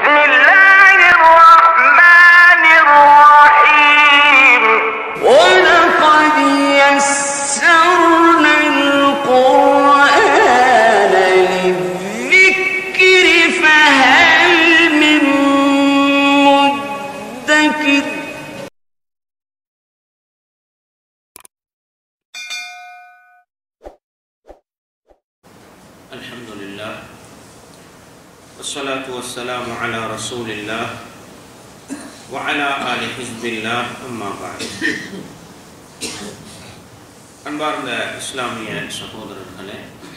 بسم الله الرحمن الرحيم ولقد يسرنا القرآن للذكر فهل من مدكر الحمد لله والصلاة والسلام على رسول الله وعلى آل حزب الله أما بعد அன்பார்ந்த இஸ்லாமிய சகோதரர்களே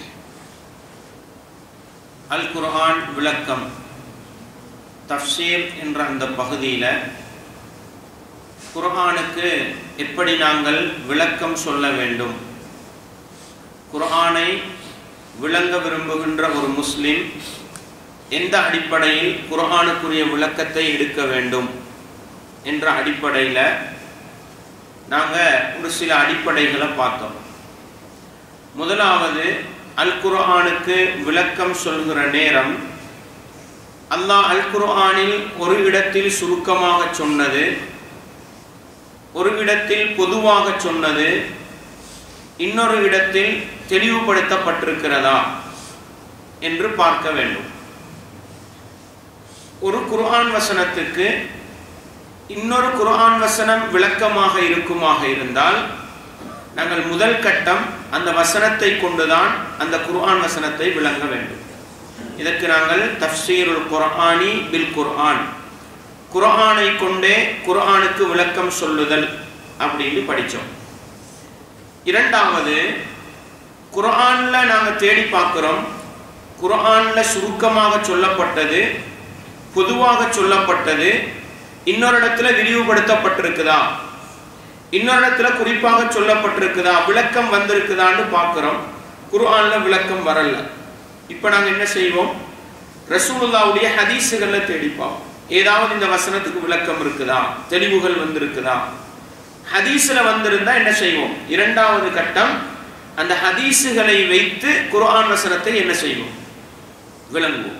அல் குர்ஆன் விளக்கம் தஃப்சீர் என்ற அந்த பகுதியில் குர்ஆனுக்கு எப்படி நாங்கள் விளக்கம் சொல்ல வேண்டும் குர்ஆனை விளங்க விரும்புகின்ற ஒரு முஸ்லிம் எந்த அடிப்படையில் குர்ஆனுக்குரிய விளக்கத்தை எடுக்க வேண்டும் என்ற அடிப்படையில் நாங்கள் ஒரு சில அடிப்படைகளை பார்த்தோம் முதலாவது அல் குர்ஆனுக்கு விளக்கம் சொல்கிற நேரம் அல்லாஹ் அல் குர்ஆனில் ஒரு இடத்தில் சுருக்கமாக சொன்னது ஒரு இடத்தில் பொதுவாக சொன்னது இன்னொரு இடத்தில் தெளிவுபடுத்தப்பட்டிருக்கிறதா என்று பார்க்க வேண்டும் ஒரு குர்ஆன் வசனத்துக்கு இன்னொரு குர்ஆன் வசனம் விளக்கமாக இருக்குமாக இருந்தால் நாங்கள் முதல் கட்டம் அந்த வசனத்தை கொண்டுதான் அந்த குர்ஆன் வசனத்தை விளங்க வேண்டும் இதற்கு நாங்கள் தஃப்சீருல் குர்ஆனி பில் குர்ஆன் குர்ஆனை கொண்டே குர்ஆனுக்கு விளக்கம் சொல்லுதல் அப்படின்னு படித்தோம் இரண்டாவது குர்ஆன்ல நாங்கள் தேடி பார்க்குறோம் குர்ஆன்ல சுருக்கமாக சொல்லப்பட்டது பொதுவாக சொல்லப்பட்டது இன்னொரு இடத்துல விரிவுபடுத்தப்பட்டிருக்குதா இன்னொரு இடத்துல குறிப்பாக சொல்லப்பட்டிருக்குதா விளக்கம் வந்திருக்குதான்னு பார்க்குறோம் குர்ஆன்ல விளக்கம் வரல இப்போ நாங்கள் என்ன செய்வோம் ரசூலுல்லாவுடைய ஹதீஸுகளை தேடி பார்ப்போம் ஏதாவது இந்த வசனத்துக்கு விளக்கம் இருக்குதா தெளிவுகள் வந்திருக்குதா ஹதீஸ்ல வந்திருந்தா என்ன செய்வோம் இரண்டாவது கட்டம் அந்த ஹதீஸுகளை வைத்து குர்ஆன் வசனத்தை என்ன செய்வோம் விளங்குவோம்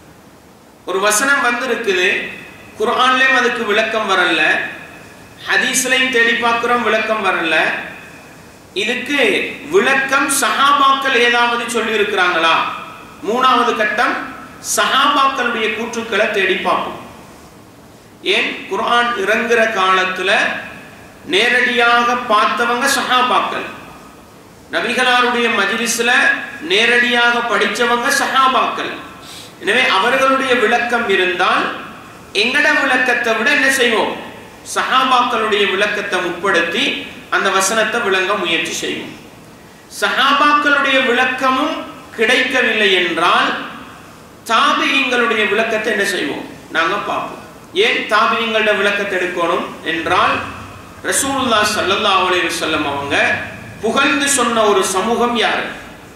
ஒரு வசனம் வந்திருக்குது குர்ஆன்லயும் அதுக்கு விளக்கம் வரல ஹதீஸ்லையும் தேடி பார்க்கிறோம் விளக்கம் வரல இதுக்கு விளக்கம் சஹாபாக்கள் ஏதாவது சொல்லி இருக்கிறாங்களா மூணாவது கட்டம் சஹாபாக்களுடைய கூற்றுக்களை தேடி பார்ப்போம் ஏன் குர்ஆன் இறங்குற காலத்துல நேரடியாக பார்த்தவங்க சஹாபாக்கள் நபிகளாருடைய மஜ்லிஸ்ல நேரடியாக படிச்சவங்க சஹாபாக்கள் எனவே அவர்களுடைய விளக்கம் இருந்தால் எங்கட விளக்கத்தை விட என்ன செய்வோம் சஹாபாக்களுடைய விளக்கத்தை முற்படுத்தி அந்த வசனத்தை விளங்க முயற்சி செய்வோம் சஹாபாக்களுடைய விளக்கமும் கிடைக்கவில்லை என்றால் தாபியங்களுடைய விளக்கத்தை என்ன செய்வோம் நாங்க பார்ப்போம் ஏன் தாபியங்களோட விளக்கத்தை எடுக்கணும் என்றால் ரசூலுல்லா சல்லல்லாஹு அலைஹி வஸல்லம் அவங்க புகழ்ந்து சொன்ன ஒரு சமூகம் யாரு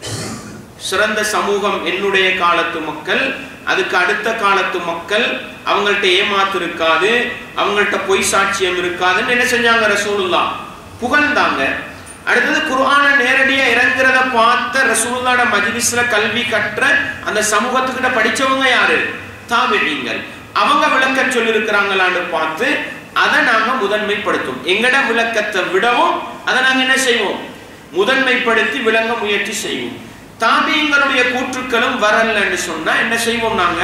சிறந்த சமூகம் என்னுடைய காலத்து மக்கள் அதுக்கு அடுத்த காலத்து மக்கள் அவங்கள்ட்ட ஏமாத்து இருக்காது அவங்கள்ட்ட பொய் சாட்சியம் இருக்காதுன்னு என்ன செஞ்சாங்க ரசூலுல்லா புகழ்ந்தாங்க அடுத்தது குர்ஆனை நேரடியா இறங்குறத பார்த்த ரசூலுல்லாட மஜ்லிஸ்ல கல்வி கற்ற அந்த சமூகத்துக்கிட்ட படிச்சவங்க யாரு தாபிழீங்கள் அவங்க விளக்கம் சொல்லியிருக்கிறாங்களான்னு பார்த்து அதை நாங்க முதன்மைப்படுத்தும் எங்கட விளக்கத்தை விடவும் அதை நாங்க என்ன செய்வோம் முதன்மைப்படுத்தி விளங்க முயற்சி செய்வோம் தாபியங்களுடைய கூற்றுக்களும் வரலன்னு சொன்னா என்ன செய்வோம் நாங்க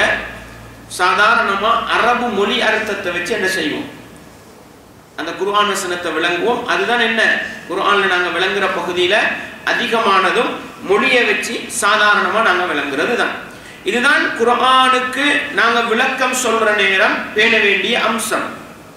சாதாரணமா அரபு மொழி அர்த்தத்தை வச்சு என்ன செய்வோம் அந்த குர்ஆன் வசனத்தை விளங்குவோம் அதுதான் என்ன குர்ஆன்ல நாங்க விளங்குற பகுதியில அதிகமானதும் மொழியை வச்சு சாதாரணமா நாங்க விளங்குறது தான் இதுதான் குர்ஆனுக்கு நாங்க விளக்கம் சொல்ற நேரம் பேண வேண்டிய அம்சம்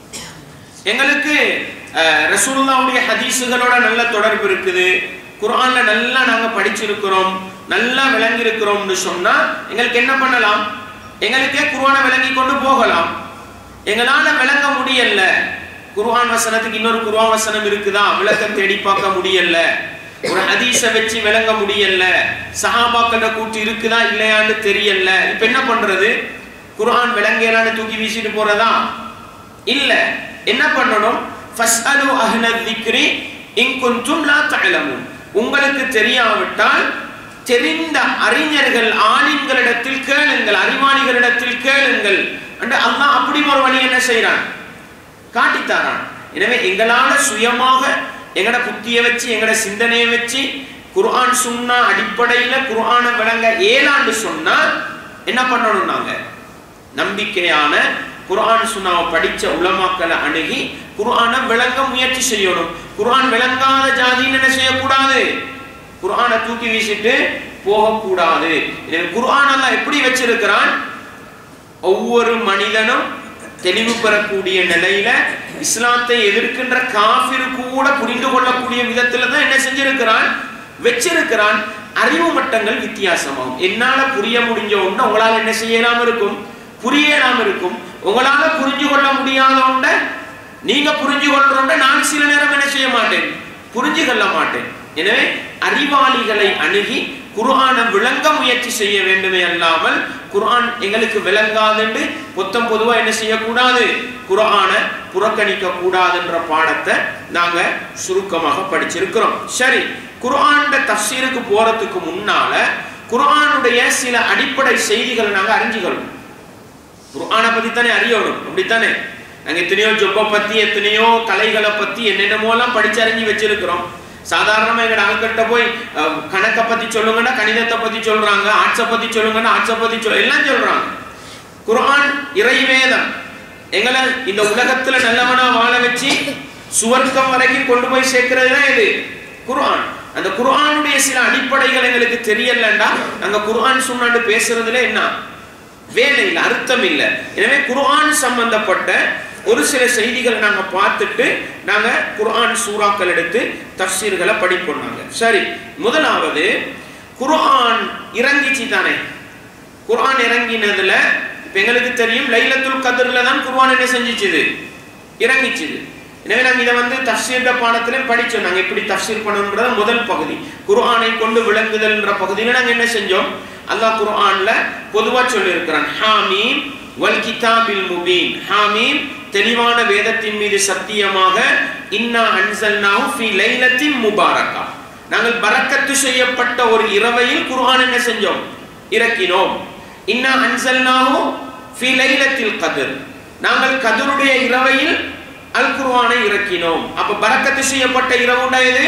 எங்களுக்கு ரசூலுல்லாவுடைய ஹதீஸுகளோட நல்ல தொடர்பு இருக்குது குர்ஆன்ல நல்லா நாங்க படிச்சிருக்கிறோம் நல்லா விளங்கி இருக்கிறோம்னு சொன்னா எங்களுக்கு என்ன பண்ணலாம் எங்களுக்கே குர்ஆனை விளங்கி கொண்டு போகலாம் எங்களால விளங்க முடியல குர்ஆன் வசனத்துக்கு இன்னொரு குர்ஆன் வசனம் இருக்குதா விளக்கம் தேடி பார்க்க முடியல ஒரு ஹதீஸ வச்சு விளங்க முடியல சஹாபாக்கள கூட்டு இருக்குதா இல்லையான்னு தெரியல இப்ப என்ன பண்றது குர்ஆன் விளங்கலான்னு தூக்கி வீசிட்டு போறதா இல்ல என்ன பண்ணணும் ஃபஸ்அலு அஹ்ல திக்ரி இன் குன்தும் லா தஅலமுன் உங்களுக்கு தெரியாவிட்டால் தெரிந்த அறிஞர்கள் ஆலிம்களிடத்தில் கேளுங்கள் அறிவாளிகளிடத்தில் கேளுங்கள் என்று அல்லாஹ் அப்படி ஒரு வழி என்ன செய்றான் காட்டித்தாரான் எனவே எங்களால சுயமாக எங்கட புத்தியை வச்சு எங்கட சிந்தனையை வச்சு குர்ஆன் சுன்னா அடிப்படையில குர்ஆனை விளங்க ஏலாண்டு சொன்னா என்ன பண்ணணும் நாங்க நம்பிக்கையான குர்ஆன் சுன்னாவை படிச்ச உலமாக்களை அணுகி குர்ஆனை விளங்க முயற்சி செய்யணும் குர்ஆன் விளங்காத ஜாதின்னு என்ன செய்யக்கூடாது குர்ஆனை தூக்கி வீசிட்டு போகக்கூடாது எனவே குர்ஆன் அல்லாஹ் எப்படி வச்சிருக்கிறான் ஒவ்வொரு மனிதனும் தெளிவு பெறக்கூடிய நிலையில இஸ்லாத்தை எதிர்க்கின்ற காஃபிர் கூட புரிந்து கொள்ளக்கூடிய விதத்துல தான் என்ன செஞ்சிருக்கிறான் வச்சிருக்கிறான் அறிவு மட்டங்கள் வித்தியாசமாகும் என்னால புரிய முடிஞ்ச ஒண்ணு உங்களால என்ன செய்யலாம் இருக்கும் புரியலாம் இருக்கும் உங்களால புரிஞ்சு கொள்ள முடியாத ஒன்றை நீங்க புரிஞ்சு கொள்றோண்ட நான் சில நேரம் என்ன செய்ய மாட்டேன் புரிஞ்சு கொள்ள மாட்டேன் எனவே அறிவாளிகளை அணுகி குர்ஆனை விளங்க முயற்சி செய்ய வேண்டுமே அல்லாமல் குர்ஆன் எங்களுக்கு விளங்காதுன்னு பொத்தம் பொதுவா என்ன செய்யக்கூடாது குர்ஆனை புறக்கணிக்க கூடாதுன்ற பாடத்தை நாங்க சுருக்கமாக படிச்சிருக்கிறோம் சரி குர்ஆன் தஃசீருக்கு போறதுக்கு முன்னால குர்ஆனுடைய சில அடிப்படை செய்திகளை நாங்க அறிஞ்சுக்கணும் குர்ஆனை பத்தி தானே அறியணும் அப்படித்தானே நாங்க எத்தனையோ ஜொப்பை பத்தி எத்தனையோ கலைகளை பத்தி என்னென்னமோ எல்லாம் படிச்சு அறிஞ்சு வச்சிருக்கிறோம் சாதாரணமா எங்க ஆட்கள்கிட்ட போய் அஹ், கணக்கை பத்தி சொல்லுங்கன்னா கணிதத்தை பத்தி சொல்றாங்க ஆர்ட்ஸை பத்தி சொல்லுங்கன்னா ஆர்ட்ஸை பத்தி சொல் எல்லாம் சொல்றாங்க குர்ஆன் இறைவேதம் எங்களை இந்த உலகத்துல நல்லவனா வாழ வச்சு சுவர்க்கம் வரைக்கும் கொண்டு போய் சேர்க்கிறது தான் இது குர்ஆன் அந்த குர்ஆனுடைய சில அடிப்படைகள் எங்களுக்கு தெரியலண்டா நாங்க குர்ஆன் சொன்னாண்டு பேசுறதுல என்ன வேலை இல்லை அர்த்தம் இல்லை எனவே குர்ஆன் சம்பந்தப்பட்ட ஒரு சில செய்திகளை நாங்க பார்த்துட்டு நாங்க குர்ஆன் சூறாக்கள் எடுத்து தஃசீர்களை படிப்போம் நாங்க சரி முதலாவது குர்ஆன் இறங்கிச்சு தானே குர்ஆன் இறங்கினதுல இப்ப எங்களுக்கு தெரியும் லைலத்துல் கத்ர்ல தான் குர்ஆன் என்ன செஞ்சுச்சுது இறங்கிச்சுது எனவே நாங்க இதை வந்து தஃசீர் பாடத்திலே படிச்சோம் நாங்க எப்படி தஃசீர் பண்ணணும்ன்றத முதல் பகுதி குர்ஆனை கொண்டு விளங்குதல்ன்ற பகுதியில நாங்க என்ன செஞ்சோம் அல்லாஹ் குர்ஆன்ல பொதுவா சொல்லி இருக்கிறான் ஹாமீம் வல் கிதாபில் முபீன் ஹாமீம் தெளிவான வேதத்தின் மீது சத்தியமாக இன்னா அன்சல்னாஹு ஃபீ லைலத்தின் முபாரக்கா நாங்கள் பரக்கத்து செய்யப்பட்ட ஒரு இரவையில் குர்ஆன் என்ன செஞ்சோம் இறக்கினோம் இன்னா அன்சல்னாஹு ஃபீ லைலத்தில் கத்ர் நாங்கள் கதருடைய இரவையில் அல் குர்ஆனை இறக்கினோம் அப்ப பரக்கத்து செய்யப்பட்ட இரவுண்டா எது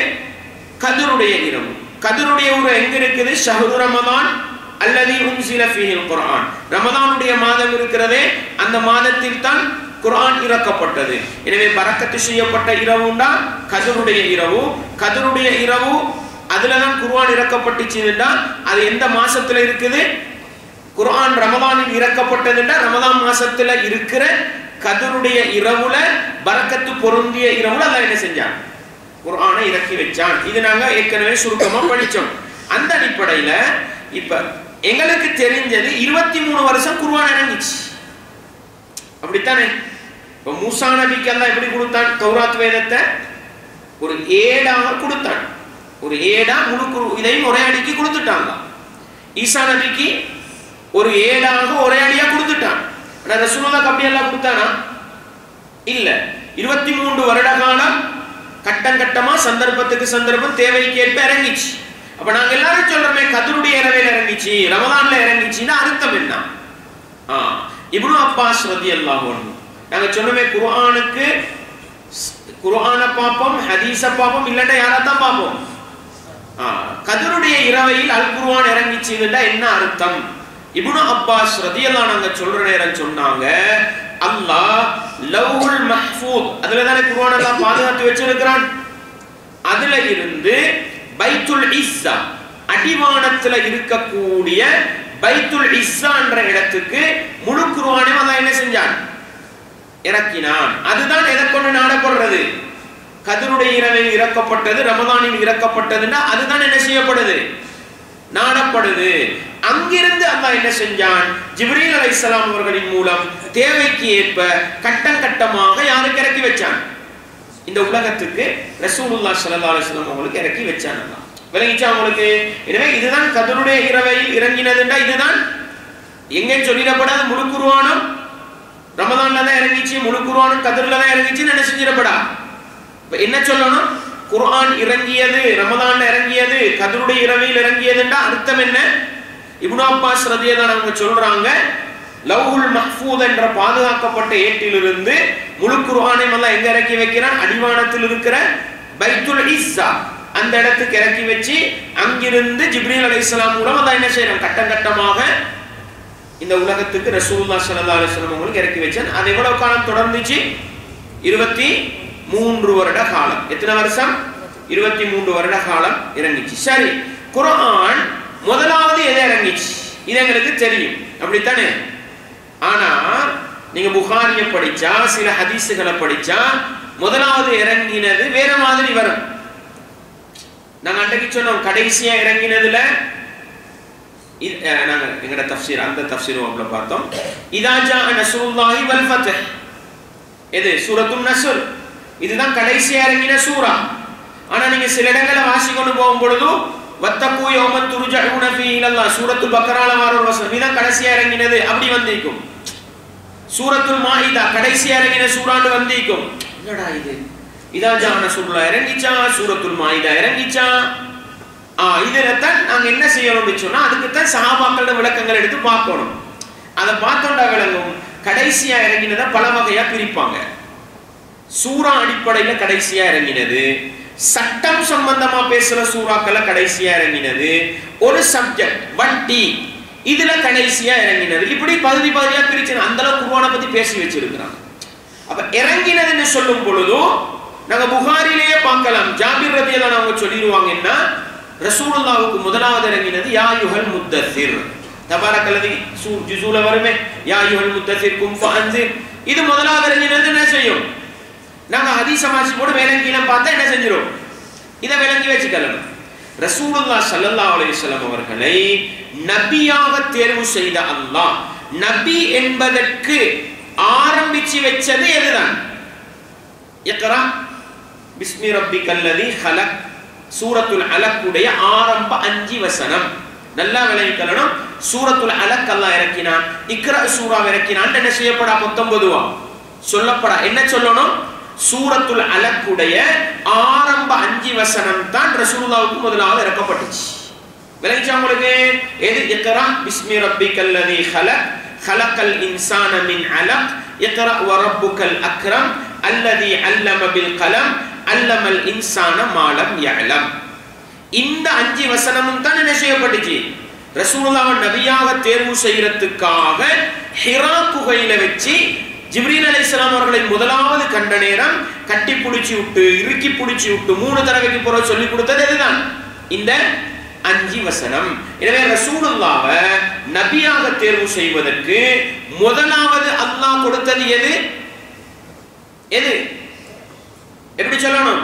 கதருடைய இரவு கதருடைய உரு எங்க இருக்குது ஷஹ்ரு ரமதான் அல்லது உன்சில ஃபீஹில் குர்ஆன் ரமதானுடைய மாதம் இருக்கிறதே அந்த மாதத்தில் தான் குர்ஆன் இறக்கப்பட்டது எனவே பரக்கத்து செய்யப்பட்ட இரவுண்டா கதருடைய இரவு கதருடைய இரவு அதுல தான் குர்ஆன் இறக்கப்பட்டுச்சுன்னா அது எந்த மாசத்துல இருக்குது குர்ஆன் ரமதானில் இறக்கப்பட்டதுன்னா ரமதான் மாசத்துல இருக்கிற கதருடைய இரவுல பரக்கத்து பொருந்திய இரவுல அல்லாஹ் என்ன செஞ்சான் குர்ஆனை இறக்கி வச்சான் இது நாங்க ஏற்கனவே சுருக்கமா படிச்சோம் அந்த அடிப்படையில இப்ப எங்களுக்கு தெரிஞ்சது இருபத்தி மூணு வருஷம் குர்ஆன் இறங்கிச்சு அப்படித்தானே இப்ப மூசா நபிக்கு எல்லாம் எப்படி கொடுத்தான் தௌராத் வேதத்தை ஒரு ஏடாக கொடுத்தான் ஒரு ஏடா முழு குரு- இதையும் ஒரே அடிக்கு கொடுத்துட்டாங்க ஈசா நபிக்கு ஒரு ஏடாக ஒரே அடியா கொடுத்துட்டான் ஆனா ரசூலுல்லாஹ் அப்படி எல்லாம் கொடுத்தானா இல்ல இருபத்தி மூன்று வருட காலம் கட்டம் கட்டமா சந்தர்ப்பத்துக்கு சந்தர்ப்பம் தேவைக்கு ஏற்ப இறங்கிச்சு அப்ப நாங்க எல்லாரும் சொல்றோமே கதருடைய இரவையில இறங்கிச்சு ரமதான்ல இறங்கிச்சுன்னா அர்த்தம் என்ன ஆ, இப்னு அப்பாஸ் ரலியல்லாஹு அன்ஹு நாங்க சொன்னோமே குர்ஆனுக்கு ஸ்- குர்ஆனை பார்ப்போம் ஹதீஸ பார்ப்போம் இல்லட்டா யாரை தான் பார்ப்போம் ஆ, கதருடைய இரவையில் அல் குர்ஆன் இறங்கிச்சுன்னா என்ன அர்த்தம் இப்னு அப்பாஸ் ரதியல்லாஹு நாங்க சொல்ற நேரம் சொன்னாங்க அல்லாஹ் லவ்ஹுல் மஹ்ஃபூத் அதுல தானே குர்ஆன் எல்லாம் பாதுகாத்து வச்சிருக்கிறான் அதுல இருந்து பைத்துல் இஸ்ஸா அடிவானத்துல இருக்கக்கூடிய பைத்துல் இஸ்ஸா என்ற இடத்துக்கு முழு குர்ஆனையும் அல்லாஹ் என்ன செஞ்சான் இறக்கினான் அதுதான் எதை கொண்டு நாடப்படுறது கதருடைய இரவில் இறக்கப்பட்டது ரமதானில் இறக்கப்பட்டதுன்னா அதுதான் என்ன செய்யப்படுது நாடப்படுது அங்கிருந்து அல்லாஹ் என்ன செஞ்சான் ஜிப்ரீல் அலைஹிஸ்ஸலாம் அவர்களின் மூலம் தேவைக்கு ஏற்ப கட்டம் கட்டமாக யாருக்கு இறக்கி வச்சான் இந்த உலகத்துக்கு ரசூலுல்லாஹ் ஸல்லல்லாஹு அலைஹி வஸல்லம் அவங்களுக்கு இறக்கி வச்சான் அல்லாஹ் விளங்கிச்சா உங்களுக்கு எனவே இதுதான் கதருடைய இரவையில் இறங்கினதுண்டா இதுதான் எங்கன்னு சொல்லிடப்படாது முழு குருவானம் ரமதான்ல தான் இறங்கிச்சு முழு குருவானம் கதிரில தான் இறங்கிச்சுன்னு என்ன செஞ்சிடப்படா இப்ப என்ன சொல்லணும் குர்ஆன் இறங்கியது ரமதான்ல இறங்கியது கதருடைய இரவையில் இறங்கியதுன்றா அர்த்தம் என்ன இப்னு அப்பாஸ் ரதியதான் அவங்க சொல்றாங்க லவ்ஹுல் மஹ்ஃபூத் என்ற பாதுகாக்கப்பட்ட ஏட்டிலிருந்து முழு குர்ஆனையும் அல்லாஹ் எங்க இறக்கி வைக்கிறான் அடிவானத்தில் இருக்கிற பைத்துல் இஸ்ஸா அந்த இடத்துக்கு இறக்கி வச்சு அங்கிருந்து ஜிப்ரீல் அலைஹிஸ்ஸலாம் மூலம் அதான் என்ன செய்யறோம் கட்டம் கட்டமாக இந்த உலகத்துக்கு ரசூலுல்லாஹ் ஸல்லல்லாஹு அலைஹி வஸல்லம் அவங்களுக்கு இறக்கி வச்சான் அது எவ்வளவு காலம் தொடர்ந்துச்சு இருபத்தி மூன்று வருட காலம் எத்தனை வருஷம் இருபத்தி மூன்று வருட காலம் இறங்கிச்சு சரி குர்ஆன் முதலாவது எதை இறங்கிச்சு இது எங்களுக்கு தெரியும் அப்படித்தானே ஆனா நீங்க புகாரிய படிச்சா சில ஹதீஸுகளை படிச்சா முதலாவது இறங்கினது வேற மாதிரி வரும் நாங்க அன்றைக்கு சொன்னோம் கடைசியா இறங்கினதுல இது- அஹ், நாங்க எங்கட தஃப்சீர் அந்த தஃப்சீர் வகுப்புல பார்த்தோம் இதா ஜா நஸ்ருல்லாஹி வல் ஃபத்ஹ் எது சூரத்துன் நஸ்ர் இதுதான் கடைசியா இறங்கின சூரா ஆனா நீங்க சில இடங்களை வாசி கொண்டு போகும் பொழுது வத்தகு யௌமன் துர்ஜஊன ஃபீஹி இலல்லாஹ் சூரத்துல் பக்கரால வர ஒரு வசனம் இதான் கடைசியா இறங்கினது அப்படி வந்திருக்கும் சூரத்துல் மாஇதா கடைசியா இறங்கின சூறாண்டு வந்திருக்கும் என்னடா இது இதா ஜா நஸ்ருல்லாஹ் இறங்கிச்சா சூரத்துல் மாஇதா இறங்கிச்சா ஆ இதுல தான் நாங்க என்ன செய்யணும்னு சொன்னா அதுக்கு தான் சஹாபாக்களோட விளக்கங்கள் எடுத்து பார்க்கணும் அதை பார்த்தோண்டா விளங்கும் கடைசியா இறங்கினதை பல வகையா பிரிப்பாங்க சூரா அடிப்படையில கடைசியா இறங்கினது சட்டம் சம்பந்தமா பேசுற சூறாக்களை கடைசியா இறங்கினது ஒரு சப்ஜெக்ட் வட்டி இதுல கடைசியா இறங்கினது இப்படி பகுதி பகுதியா பிரிச்சு அந்த அளவுக்கு குர்ஆனை பத்தி பேசி வச்சிருக்கிறாங்க அப்ப இறங்கினதுன்னு சொல்லும் பொழுதும் நாங்க புகாரிலேயே பார்க்கலாம் ஜாபிர் ரதியல்லாஹு அவங்க சொல்லிடுவாங்கன்னா ரசூலுல்லாவுக்கு முதலாவது இறங்கினது யா யுஹல் முத்தசிர் தபாரக்கல்லதி சூ ஜுசூல வருமே யா யுஹல் முத்தசிர் கும் ஃபஅன்சிர் இது முதலாவது இறங்கினது என்ன செய்யும் நாங்க ஹதீஸ வாசி போட்டு வேலங்கீழம் பார்த்தா என்ன செஞ்சிரும் இதை விளங்கி வச்சுக்கலாம் ரசூலுல்லாஹ் ஸல்லல்லாஹு அலைஹி வஸல்லம் அவர்களை நபியாக தேர்வு செய்த அல்லாஹ் நபி என்பதற்கு ஆரம்பிச்சு வச்சது எதுதான் இக்ரா பிஸ்மி ரப்பிக்கல்லதி ஹலக் சூரத்துல் அலக் உடைய ஆரம்ப அஞ்சு வசனம் நல்லா விளங்கிக்கணும் சூரத்துல் அலக் அல்லாஹ் இறக்கினான் இக்ரா சூரா இறக்கினான் என்ன செய்யப்படா பத்தொன்பதுவா சொல்லப்படா என்ன சொல்லணும் சூரத்துல் அலக்குடைய ஆரம்ப அஞ்சு வசனம் தான் ரசூலுல்லாவுக்கு முதலாவது இறக்கப்பட்டுச்சு விளங்கிச்சா உங்களுக்கு எது இக்ரா பிஸ்மி ரப்பிக்கல்லதி ஹலக் خلقல் இன்சான மின் அலக் இக்ரா வரப்புக்கல் அக்ரம் அல்லதி அல்லம பில் கலம் அல்லமல் இன்சான மாலம் யஅலம் இந்த அஞ்சு வசனமும் தான் என்ன செய்யப்பட்டுச்சு ரசூலுல்லாஹ் நபியாக தேர்வு செய்யறதுக்காக ஹிரா குகையில வச்சு ஜிப்ரீல் அலைஹிஸ்ஸலாம் அவர்களை முதலாவது கண்ட நேரம் கட்டி பிடிச்சி விட்டு இறுக்கி பிடிச்சி விட்டு மூணு தடவைக்கு போற சொல்லி கொடுத்தது இதுதான் இந்த அஞ்சு வசனம் எனவே ரசூலுல்லாஹ்வ நபியாக தேர்வு செய்வதற்கு முதலாவது அல்லாஹ் கொடுத்தது எது எது எப்படி சொல்லணும்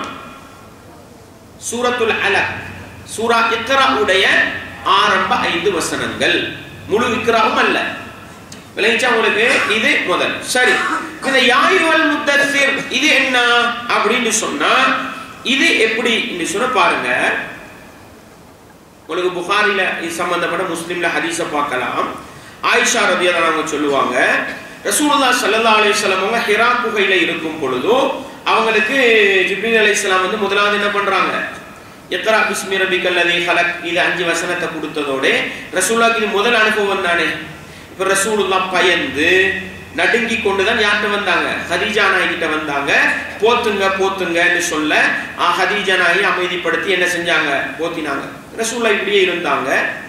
சூரத்துல் அலக் சூரா இக்ரா உடைய ஆரம்ப ஐந்து வசனங்கள் முழு இக்ராவும் அல்ல விளங்கிச்சா உங்களுக்கு இது முதல் சரி இந்த யாயுவல் முத்தசிர் இது என்ன அப்படின்னு சொன்னா இது எப்படி சொன்ன பாருங்க உங்களுக்கு புகாரில இது சம்பந்தப்பட்ட முஸ்லிம்ல ஹதீஸ பார்க்கலாம் ஆயிஷா ரதியல்லாஹு அவங்க சொல்லுவாங்க ரசூலுல்லாஹ் ஸல்லல்லாஹு அலைஹி வஸல்லம் அவங்க ஹிரா குகையில இருக்கும் பொழுது அவங்களுக்கு ஜிப்ரீல் அலைஹிஸ்ஸலாம் வந்து முதலாவது என்ன பண்றாங்க எக்ரா பிஸ்மி ரபிக்கல் லதி ஹலக் இது அஞ்சு வசனத்தை கொடுத்ததோட ரசூலுல்லாஹ்க்கு இது முதல் அனுபவம் தானே இப்ப ரசூலுல்லாஹ் பயந்து நடுங்கி கொண்டுதான் யார்கிட்ட வந்தாங்க ஹதீஜா நாய் கிட்ட வந்தாங்க போத்துங்க போத்துங்கன்னு சொல்ல ஆ, ஹதீஜா நாயை அமைதிப்படுத்தி என்ன செஞ்சாங்க போத்தினாங்க ரசூல்லா இப்படியே இருந்தாங்க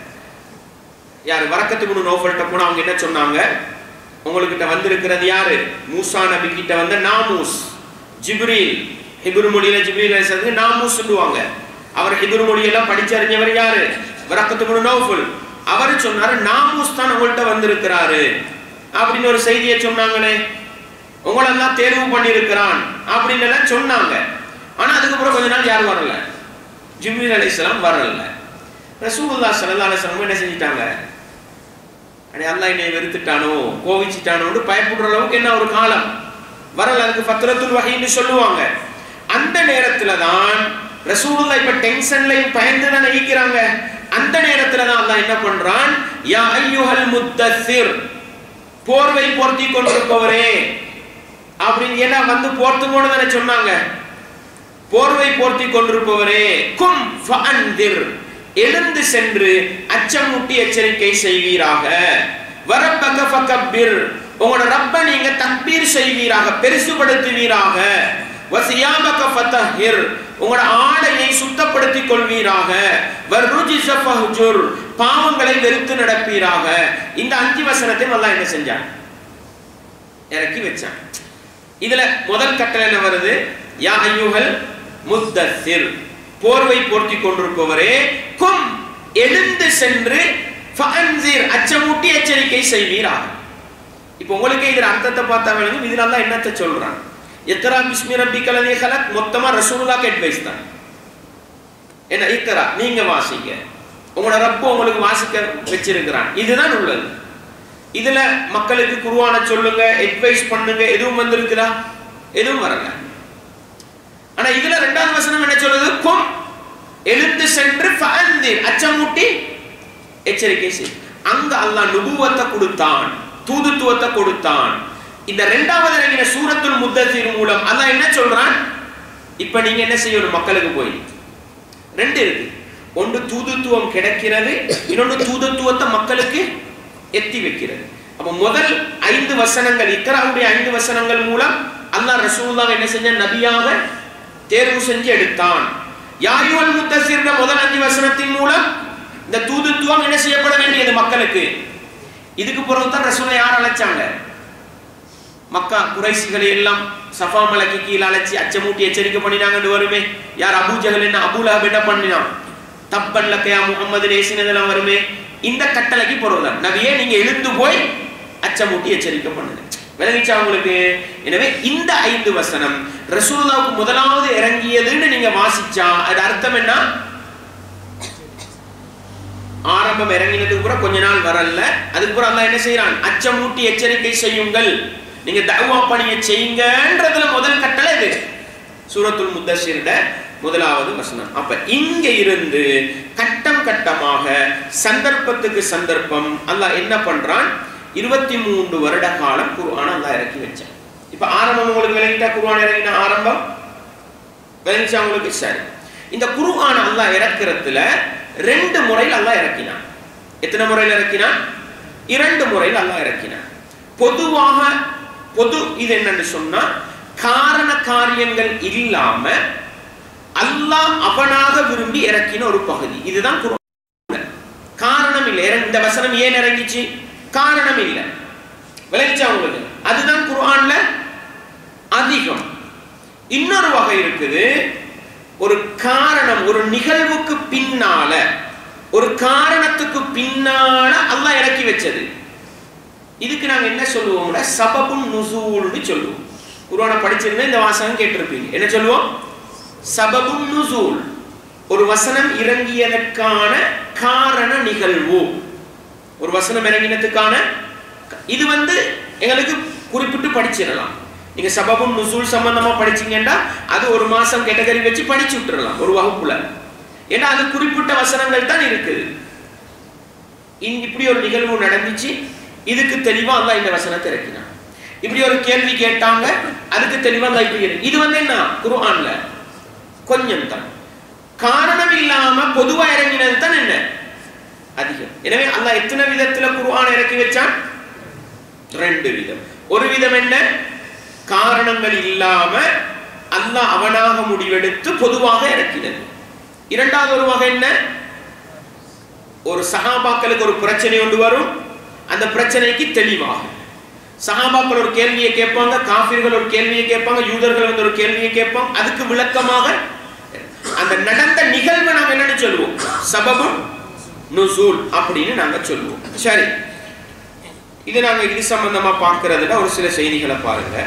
யார் வரக்கத்து முன்னு நோஃபல்கிட்ட போனா அவங்க என்ன சொன்னாங்க உங்ககிட்ட வந்திருக்கிறது யாரு மூசா நபி கிட்ட வந்த நாமூஸ் ஜிப்ரீல் ஹிப்ரு மொழியில ஜிப்ரீல் அலைஹிஸ்ஸலாத்துக்கு நாமூஸ் சொல்லுவாங்க அவர் ஹிப்ரு மொழியெல்லாம் படிச்சறிஞ்சவர் யாரு வரக்கத்து முன்னு நோஃபல் அவர் சொன்னாரு நாமூஸ் தான் உங்கள்கிட்ட வந்திருக்கிறாரு அப்படின்னு ஒரு செய்தியை சொன்னாங்களே உங்களெல்லாம் தேர்வு பண்ணியிருக்கிறான் அப்படின்னு எல்லாம் சொன்னாங்க ஆனா அதுக்கப்புறம் கொஞ்ச நாள் யாரும் வரல ஜிப்ரீல் அலைஹிஸ்ஸலாம் வரல ரசூலுல்லாஹ் ஸல்லல்லாஹு அலைஹி வஸல்லம் என்ன செஞ்சிட்டாங்க அடே அல்லாஹ் என்னை வெறுத்துட்டானோ கோவிச்சிட்டானோன்னு பயப்படுற அளவுக்கு என்ன ஒரு காலம் வரல அதுக்கு ஃபத்ரத்துல் வஹீன்னு சொல்லுவாங்க அந்த நேரத்துல தான் ரசூலுல்லாஹ் இப்ப டென்ஷன்லயும் பயந்து தான் ஈக்கிறாங்க அந்த நேரத்துல தான் அல்லாஹ் என்ன பண்றான் யா ஐயுஹல் முத்தஸிர் போர்வை போர்த்தி கொண்டிருப்பவரே அப்படின்னு ஏன்னா வந்து போர்த்துங்கோன்னு தானே சொன்னாங்க போர்வை போர்த்தி கொண்டிருப்பவரே கும் ஃபஅன்திர் எழுந்து சென்று அச்சமூட்டி எச்சரிக்கை செய்வீராக வரப்பக ஃபகப்பிர் உங்களோட ரப்ப நீங்க தக்பீர் செய்வீராக பெருசுபடுத்துவீராக வசியாபக ஃபதஹிர் உங்களோட ஆடையை சுத்தப்படுத்திக் கொள்வீராக வர்ருஜிஸ ஃபஹ்ஜுர் பாவங்களை வெறுத்து நடப்பீராக இந்த அஞ்சு வசனத்தை அல்லாஹ் என்ன செஞ்சான் இறக்கி வச்சான் இதுல முதல் கட்டளை என்ன வருது யா ஐயுகல் முத்தசிர் போர்வை போர்த்தி கொண்டிருப்பவரே கும் எழுந்து சென்று ஃபஅன்சிர் அச்சமூட்டி எச்சரிக்கை செய்வீராக இப்போ உங்களுக்கு இதுல அர்த்தத்தை பார்த்தா வேணும் இதுல எல்லாம் என்னத்தை சொல்றான் எத்தரா பிஸ்மி ரப்பி கலனி கலக் மொத்தமா ரசூலுல்லாஹ்க்கு அட்வைஸ் தான் என்ன இக்கரா நீங்க வாசிங்க உங்களோட ரப்பு உங்களுக்கு வாசிக்க வச்சிருக்கிறான் இதுதான் உள்ளது இதுல மக்களுக்கு குருவான சொல்லுங்க அட்வைஸ் பண்ணுங்க எதுவும் வந்திருக்குதா எதுவும் வரல ஆனா இதுல ரெண்டாவது வசனம் என்ன சொல்லுது கும் எழுந்து சென்று ஃபஅன்திர் அச்சமூட்டி எச்சரிக்கை செய் அங்க அல்லாஹ் நுபுவத்தை கொடுத்தான் தூதுத்துவத்தை கொடுத்தான் இந்த ரெண்டாவது இறங்கின சூரத்துல் முத்தசீர் மூலம் அல்லாஹ் என்ன சொல்றான் இப்ப நீங்க என்ன செய்யணும் மக்களுக்கு போய் ரெண்டு இருக்கு ஒன்று தூதுத்துவம் கிடைக்கிறது இன்னொன்று தூதுத்துவத்தை மக்களுக்கு எத்தி வைக்கிறது அப்ப முதல் ஐந்து வசனங்கள் இக்கராவுடைய ஐந்து வசனங்கள் மூலம் அல்லாஹ் ரசூலுல்லாஹ் என்ன செஞ்ச நபியாக தேர்வு செஞ்சு எடுத்தான் யாயுவல் முத்தசிர்ன முதல் அஞ்சு வசனத்தின் மூலம் இந்த தூதுத்துவம் என்ன செய்யப்பட வேண்டியது மக்களுக்கு இதுக்கு பிறகு தான் ரசூலை யார் அழைச்சாங்க மக்கா குறைசிகளை எல்லாம் சஃபா மலைக்கு கீழே அழைச்சி அச்சமூட்டி எச்சரிக்கை பண்ணினாங்கன்னு வருமே யார் அபூ ஜஹல் என்ன அபூலஹப் என்ன பண்ணினான் தப்பன் லக்கையா முகமது நேசினதெல்லாம் வருமே இந்த கட்டளைக்கு பிறகுதான் நபியே நீங்க எழுந்து போய் அச்சமூட்டி எச்சரிக்கை பண்ணுங்க விளங்கிச்சா உங்களுக்கு எனவே இந்த ஐந்து வசனம் ரசூலுல்லாவுக்கு முதலாவது இறங்கியதுன்னு நீங்க வாசிச்சா அது அர்த்தம் என்ன ஆரம்பம் இறங்கினதுக்கு கூட கொஞ்ச நாள் வரல அதுக்கு கூட அல்லாஹ் என்ன செய்யறான் அச்சமூட்டி எச்சரிக்கை செய்யுங்கள் நீங்க தவா பணியை செய்யுங்கன்றதுல முதல் கட்டளை இது சூரத்துல் முத்தஷிரிட முதலாவது வசனம் அப்ப இங்க இருந்து கட்டம் கட்டமாக சந்தர்ப்பத்துக்கு சந்தர்ப்பம் அல்லாஹ் என்ன பண்றான் இருபத்தி மூன்று வருட காலம் குர்ஆன் அல்லாஹ் இறக்கி வச்சான் இப்ப ஆரம்பம் உங்களுக்கு விளங்கிட்டா குர்ஆன் இறங்கின ஆரம்பம் விளங்கிச்சா உங்களுக்கு சரி இந்த குர்ஆன் அல்லாஹ் இறக்குறதுல ரெண்டு முறையில் அல்லாஹ் இறக்கினான் எத்தனை முறையில் இறக்கினான் இரண்டு முறையில் அல்லாஹ் இறக்கினான் பொதுவாக பொது இது என்னன்னு சொன்னா காரண காரியங்கள் இல்லாம அல்லாஹ் அவனாக விரும்பி இறக்கின ஒரு பகுதி இதுதான் குர்ஆன் காரணம் இல்லை இறங்க- இந்த வசனம் ஏன் இறங்கிச்சு காரணம் இல்லை விளைச்சா உங்களுக்கு அதுதான் குர்ஆன்ல அதிகம் இன்னொரு வகை இருக்குது ஒரு காரணம் ஒரு நிகழ்வுக்கு பின்னால ஒரு காரணத்துக்கு பின்னால அல்லாஹ் இறக்கி வச்சது இதுக்கு நாங்க என்ன சொல்லுவோம்னா சபபுன் நுசூல்னு சொல்லுவோம் குர்ஆனை படிச்சிருந்தா இந்த வாசகம் கேட்டிருப்பீங்க என்ன சொல்லுவோம் சபபுன் நுசூல் ஒரு வசனம் இறங்கியதற்கான காரண நிகழ்வு ஒரு வசனம் இறங்கினதுக்கான இது வந்து எங்களுக்கு குறிப்பிட்டு படிச்சிடலாம் நீங்க சபபுன் நுசூல் சம்பந்தமா படிச்சீங்கன்னா அது ஒரு மாசம் கேட்டகரி வச்சு படிச்சு விட்டுறலாம் ஒரு வகுப்புல ஏன்னா அது குறிப்பிட்ட வசனங்கள் தான் இருக்குது இங்க இப்படி ஒரு நிகழ்வு நடந்துச்சு இதுக்கு தெளிவா அல்லாஹ் இந்த வசனத்தை இறக்கினான் இப்படி ஒரு கேள்வி கேட்டாங்க அதுக்கு தெளிவா அல்லாஹ் இப்படி இறக்கி- இது வந்து என்ன குர்ஆன்ல கொஞ்சம் தான் காரணம் இல்லாம பொதுவா இறங்கினது தான் என்ன அதிகம் எனவே அல்லாஹ் எத்தனை விதத்துல குர்ஆன் இறக்கி வச்சான் ரெண்டு விதம் ஒரு விதம் என்ன காரணங்கள் இல்லாம அல்லாஹ் அவனாக முடிவெடுத்து பொதுவாக இறக்கினது இரண்டாவது ஒரு வகை என்ன ஒரு சஹாபாக்களுக்கு ஒரு பிரச்சனை ஒன்று வரும் அந்த பிரச்சனைக்கு தெளிவாக சஹாபாக்கள் ஒரு கேள்வியை கேட்பாங்க காஃபிர்கள் ஒரு கேள்வியை கேட்பாங்க யூதர்கள் வந்து ஒரு கேள்வியை கேட்பாங்க அதுக்கு விளக்கமாக அந்த நடந்த நிகழ்வை நாங்க என்னன்னு சொல்லுவோம் சபபும் நுசூல் அப்படின்னு நாங்க சொல்லுவோம் சரி இது நாங்க இது சம்பந்தமா பார்க்கறதுல ஒரு சில செய்திகளை பாருங்க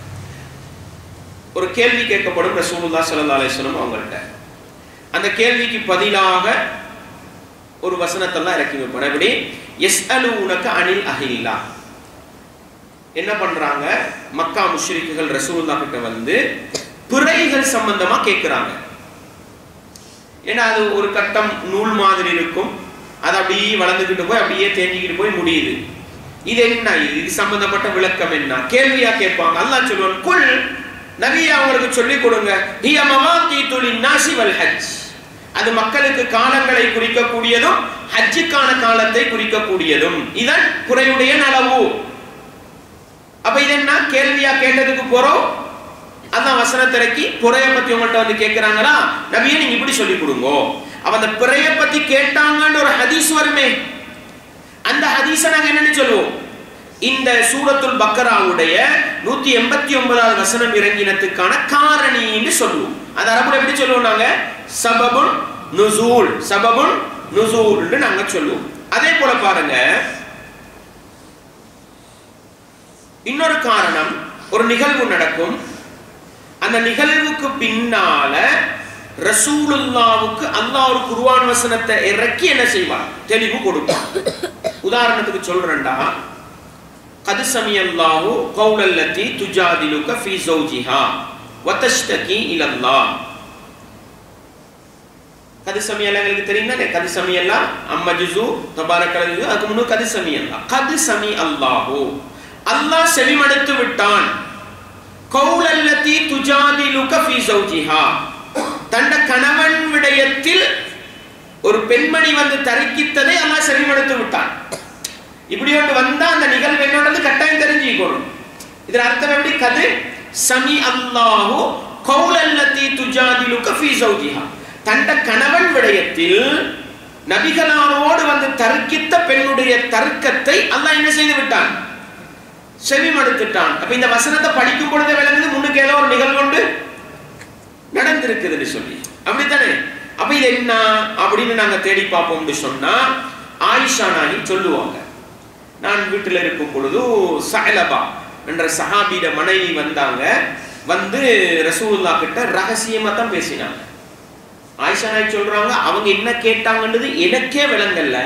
ஒரு கேள்வி கேட்கப்படும் ரசூலுல்லாஹ் ஸல்லல்லாஹு அலைஹி வஸல்லம் அவங்கள்ட்ட அந்த கேள்விக்கு பதிலாக ஒரு வசனத்தெல்லாம் இறக்கி வைப்பார் எப்படி எஸ் உனக்கு அனில் அஹில்லா என்ன பண்றாங்க மக்கா முஷ்ரிக்குகள் ரசூலுல்லா கிட்ட வந்து பிறைகள் சம்பந்தமா கேட்கிறாங்க ஏன்னா அது ஒரு கட்டம் நூல் மாதிரி இருக்கும் அது அப்படியே வளர்ந்துக்கிட்டு போய் அப்படியே தேங்கிக்கிட்டு போய் முடியுது இது என்ன இது இது சம்பந்தப்பட்ட விளக்கம் என்ன கேள்வியா கேட்பாங்க அல்லாஹ் சொல்லுவான் குல் நபியை அவங்களுக்கு சொல்லிக் கொடுங்க ஹிய மவாகீத்து லின்னாசி வல் ஹஜ் அது மக்களுக்கு காலங்களை குறிக்கக்கூடியதும் ஹஜ்ஜுக்கான காலத்தை குறிக்கக்கூடியதும் இதன் குறையுடைய நலவு அப்ப இது என்ன கேள்வியா கேட்டதுக்கு போறோம் அதான் வசனத்திறக்கி புறைய பத்தி உங்கள்ட்ட வந்து கேட்கிறாங்களா நபியை நீங்க இப்படி சொல்லி கொடுங்க அவ அந்த பிறைய பத்தி கேட்டாங்கன்னு ஒரு ஹதீஸ் வருமே அந்த ஹதீஸை நாங்க என்னன்னு சொல்லுவோம் இந்த சூரத்துல் பக்கராவுடைய நூத்தி எண்பத்தி ஒன்பதாவது வசனம் இறங்கினத்துக்கான காரணின்னு சொல்லுவோம் அது அரபுல எப்படி சொல்லுவோம் நாங்க சபபுன் நுசூல் சபபுன் நுசூல்னு நாங்க சொல்லுவோம் அதே போல பாருங்க இன்னொரு காரணம் ஒரு நிகழ்வு நடக்கும் அந்த நிகழ்வுக்கு பின்னால ரசூலுல்லாவுக்கு அல்லாஹ் ஒரு குர்ஆன் வசனத்தை இறக்கி என்ன செய்வான் தெளிவு கொடுப்பான் உதாரணத்துக்கு சொல்றேன்டா قد سمع الله قول التي تجادلك في زوجها وتشتكي الى الله கது சமியெல்லாம் எங்களுக்கு தெரியும் தானே கது சமியெல்லாம் அம்மா ஜுசு தபாரக்கலது அதுக்கு முன்னு கது சமியல்லா கது சமி அல்லாஹு அல்லாஹ் செவிமடுத்து விட்டான் கௌலல்லதி துஜாதிலுக ஃபீ ஜௌஜிஹா தண்ட கணவன் விடயத்தில் ஒரு பெண்மணி வந்து தரிக்கித்ததை அல்லாஹ் செவிமடுத்து விட்டான் இப்படி ஒன்று வந்தா அந்த நிகழ்வு என்னோடது கட்டாயம் தெரிஞ்சுக்கணும் இதுல அர்த்தம் எப்படி கது சமி அல்லாஹு கௌலல்லதி துஜாதிலுக ஃபீ ஜௌஜிஹா தண்ட கணவன் விடயத்தில் நபிகளாரோடு வந்து தர்க்கித்த பெண்ணுடைய தர்க்கத்தை அல்லாஹ் என்ன செய்து விட்டான் செவிமடுத்துட்டான் அப்ப இந்த வசனத்தை படிக்கும் பொழுது விளங்குது முன்னுக்கு ஏதோ ஒரு நிகழ்வு உண்டு நடந்திருக்குதுன்னு சொல்லி அப்படித்தானே அப்ப இது என்ன அப்படின்னு நாங்க தேடி பார்ப்போம்னு சொன்னா ஆயிஷா நாயி சொல்லுவாங்க நான் வீட்டில் இருக்கும் பொழுது சஹலபா என்ற சஹாபியிட மனைவி வந்தாங்க வந்து ரசூலுல்லா கிட்ட ரகசியமா தான் பேசினாங்க ஆயிஷா நாய் சொல்றாங்க அவங்க என்ன கேட்டாங்கன்றது எனக்கே விளங்கல்ல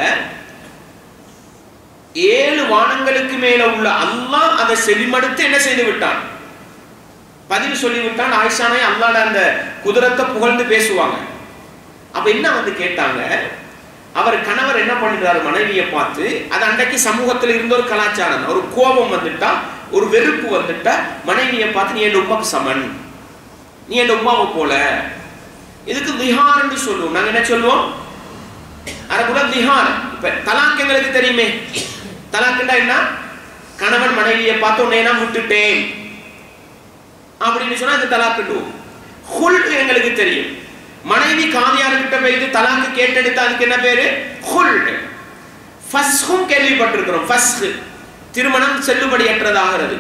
ஏழு வானங்களுக்கு மேல உள்ள அல்லாஹ் அதை செவிமடுத்து என்ன செய்து விட்டான் பதில் சொல்லிவிட்டான் ஆயிஷா நாய் அல்லாட அந்த குதிரத்தை புகழ்ந்து பேசுவாங்க அப்ப என்ன வந்து கேட்டாங்க அவர் கணவர் என்ன பண்ணிடுறாரு மனைவியை பார்த்து அது அன்றைக்கு சமூகத்தில் இருந்த ஒரு கலாச்சாரம் ஒரு கோபம் வந்துட்டா ஒரு வெறுப்பு வந்துட்டா மனைவியை பார்த்து நீ என் உமாக்கு சமன் நீ என் உமாவை போல இதுக்கு திஹார்னு சொல்லுவோம் நாங்க என்ன சொல்லுவோம் அரபுல திஹார் இப்ப தலாக் எங்களுக்கு தெரியுமே தலாக்குண்டா என்ன கணவன் மனைவியை பார்த்து உன்னை நான் விட்டுட்டேன் அப்படின்னு சொன்னா அது தலாக்குண்டுவோம் ஹுல் எங்களுக்கு தெரியும் மனைவி காதியார்கிட்ட போயிட்டு தலாக்கு கேட்டெடுத்து அதுக்கு என்ன பேரு ஹுல் ஃபஸ்ஹும் கேள்விப்பட்டிருக்கிறோம் ஃபஸ்ஹ் திருமணம் செல்லுபடியற்றதாகிறது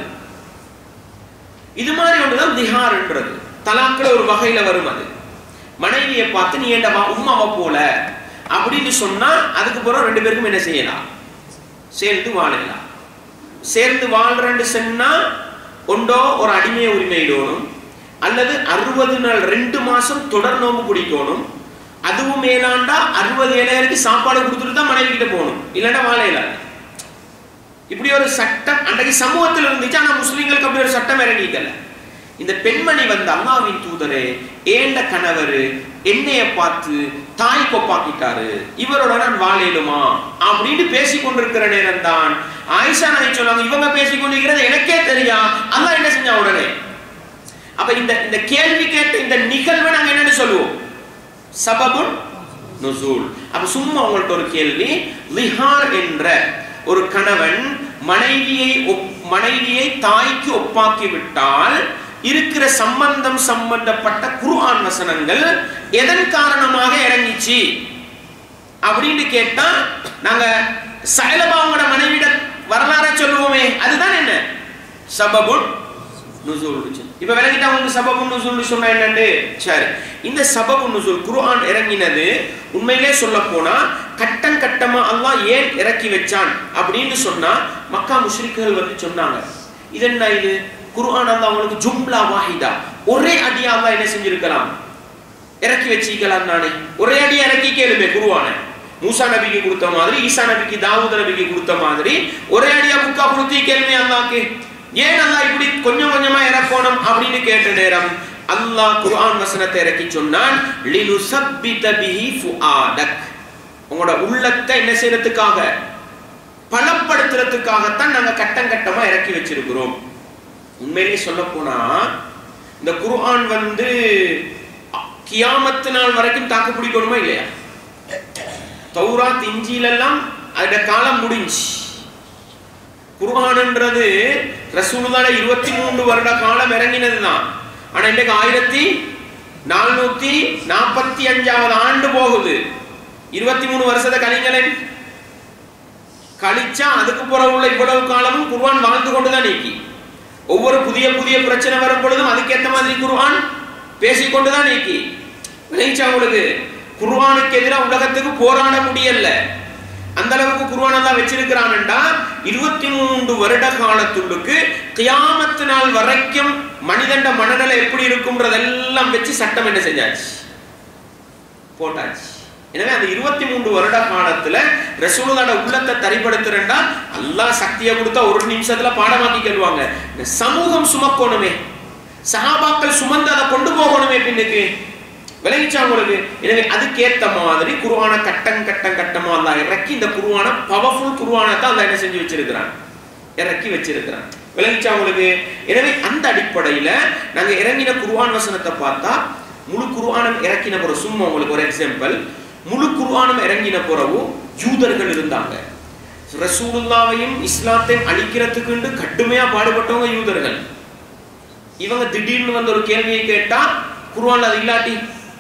இது மாதிரி ஒன்றுதான் திஹார்ன்றது தலாக்குல ஒரு வகையில வரும் அது மனைவியை பார்த்து நீ ஏண்டவா உம்மாவை போல அப்படின்னு சொன்னா அதுக்கு பிறகு ரெண்டு பேருக்கும் என்ன செய்யலாம் சேர்ந்து வாழலாம் சேர்ந்து வாழ்றேன்னு சொன்னா ஒன்றோ ஒரு அடிமைய உரிமையிடணும் அல்லது அறுபது நாள் ரெண்டு மாசம் தொடர் நோம்பு பிடிக்கணும் அதுவும் மேலாண்டா அறுபது ஏழையருக்கு சாப்பாடு கொடுத்துட்டு தான் மனைவி கிட்ட போகணும் இல்லைன்னா வாழையில இப்படி ஒரு சட்டம் அன்றைக்கு சமூகத்தில் இருந்துச்சு ஆனா முஸ்லிம்களுக்கு அப்படி ஒரு சட்டம் இறங்கிக்கல இந்த பெண்மணி வந்து அல்லாவின் தூதரே ஏண்ட கணவர் என்னைய பார்த்து தாய் கொப்பாக்கிட்டாரு இவரோட நான் வாழையிடுமா அப்படின்னு பேசி கொண்டிருக்கிற நேரம் தான் ஆயிஷா நாய் சொன்னாங்க இவங்க பேசி கொண்டிருக்கிறது எனக்கே தெரியா அல்லாஹ் என்ன செஞ்சா உடனே அப்ப இந்த இந்த கேள்வி கேட்ட இந்த நிகழ்வை நாங்க என்னன்னு சொல்லுவோம் சபபுன் நுசூல் அப்ப சும்மா உங்கள்ட்ட ஒரு கேள்வி லிஹார் என்ற ஒரு கணவன் மனைவியை ஒப்- மனைவியை தாய்க்கு ஒப்பாக்கி விட்டால் இருக்கிற சம்பந்தம் சம்பந்தப்பட்ட குர்ஆன் வசனங்கள் எதன் காரணமாக இறங்கிச்சு அப்படின்னு கேட்டா நாங்க சைலபாவோட மனைவிட வரலாற சொல்லுவோமே அதுதான் என்ன சபபுன் நுசூல் இப்ப விளங்கிட்டா உங்களுக்கு சபபு நுசூல் சொன்னா என்னண்டு சரி இந்த சபபு நுசூல் குர்ஆன் இறங்கினது உண்மையிலே சொல்ல போனா கட்டம் கட்டமா அல்லாஹ் ஏன் இறக்கி வச்சான் அப்படின்னு சொன்னா மக்கா முஷ்ரிக்குகள் வந்து சொன்னாங்க இது என்ன இது குர்ஆன் அல்லாஹ் அவங்களுக்கு ஜும்லா வாஹிதா ஒரே அடியா அல்லாஹ் என்ன செஞ்சிருக்கலாம் இறக்கி வச்சிக்கலாம் நானே ஒரே அடியா இறக்கி கேளுமே குருவானை மூசா நபிக்கு கொடுத்த மாதிரி ஈசா நபிக்கு தாவூத் நபிக்கு கொடுத்த மாதிரி ஒரே அடியா புக்கா கொடுத்து கேள்வி அல்லாக்கு ஏன் அல்லாஹ் இப்படி கொஞ்சம் கொஞ்சமா இறக்கணும் அப்படின்னு கேட்ட நேரம் அல்லாஹ் குர்ஆன் வசனத்தை இறக்கி சொன்னான் லினுசப்பித பிஹி ஃபுஆதக் உங்களோட உள்ளத்தை என்ன செய்யறதுக்காக பலப்படுத்துறதுக்காகத்தான் நாங்க கட்டம் கட்டமா இறக்கி வச்சிருக்கிறோம் உண்மையிலேயே சொல்ல போனா இந்த குர்ஆன் வந்து கியாமத்து நாள் வரைக்கும் தாக்கு பிடிக்கணுமா இல்லையா தௌராத் இஞ்சில் எல்லாம் அதோட காலம் முடிஞ்சு குர்ஆன்ன்றது ரசூலுல்லாஹ் இருபத்தி மூன்று வருட காலம் இறங்கினது தான் ஆனா இன்னைக்கு ஆயிரத்தி நானூத்தி நாற்பத்தி அஞ்சாவது ஆண்டு போகுது இருபத்தி மூணு வருஷத்தை கழிங்களேன் கழிச்சா அதுக்கு பிறகு உள்ள இவ்வளவு காலமும் குர்ஆன் வாழ்ந்து கொண்டுதான் நீக்கி ஒவ்வொரு புதிய புதிய பிரச்சனை வரும் பொழுதும் அதுக்கேற்ற மாதிரி குர்ஆன் பேசிக்கொண்டுதான் நீக்கி விளைச்சா உங்களுக்கு குர்ஆனுக்கு எதிராக உலகத்துக்கு போராட முடியல அந்த அளவுக்கு குர்ஆன் எல்லாம் வச்சிருக்கிறான்டா இருபத்தி மூன்று வருட காலத்துள்ளுக்கு கியாமத்து நாள் வரைக்கும் மனிதண்ட மனநிலை எப்படி இருக்கும்ன்றதெல்லாம் வச்சு சட்டம் என்ன செஞ்சாச்சு போட்டாச்சு எனவே அந்த இருபத்தி மூன்று வருட காலத்துல ரசூலுல்லாட உள்ளத்தை தரிப்படுத்துறேன்டா அல்லாஹ் சக்தியை கொடுத்தா ஒரு நிமிஷத்துல பாடமாக்கி கேள்வாங்க இந்த சமூகம் சுமக்கணுமே சஹாபாக்கள் சுமந்து அதை கொண்டு போகணுமே பின்னுக்கு விளங்கிச்சா உங்களுக்கு எனவே அதுக்கேத்த மாதிரி குருவான கட்டம் கட்டம் கட்டமா அல்லாஹ் இறக்கி இந்த குருவான பவர்ஃபுல் குருவான தான் அல்லாஹ் என்ன செஞ்சு வச்சிருக்கிறான் இறக்கி வச்சிருக்கிறான் விளங்கிச்சா உங்களுக்கு எனவே அந்த அடிப்படையில நாங்க இறங்கின குருவான் வசனத்தை பார்த்தா முழு குருவானம் இறக்கின பிறகு சும்மா உங்களுக்கு ஒரு எக்ஸாம்பிள் முழு குர்ஆனும் இறங்கின பிறகு யூதர்கள் இருந்தாங்க ரசூலுல்லாவையும் இஸ்லாத்தையும் அழிக்கிறதுக்குண்டு கடுமையா பாடுபட்டவங்க யூதர்கள் இவங்க திடீர்னு வந்து ஒரு கேள்வியை கேட்டா குர்ஆன்ல அது இல்லாட்டி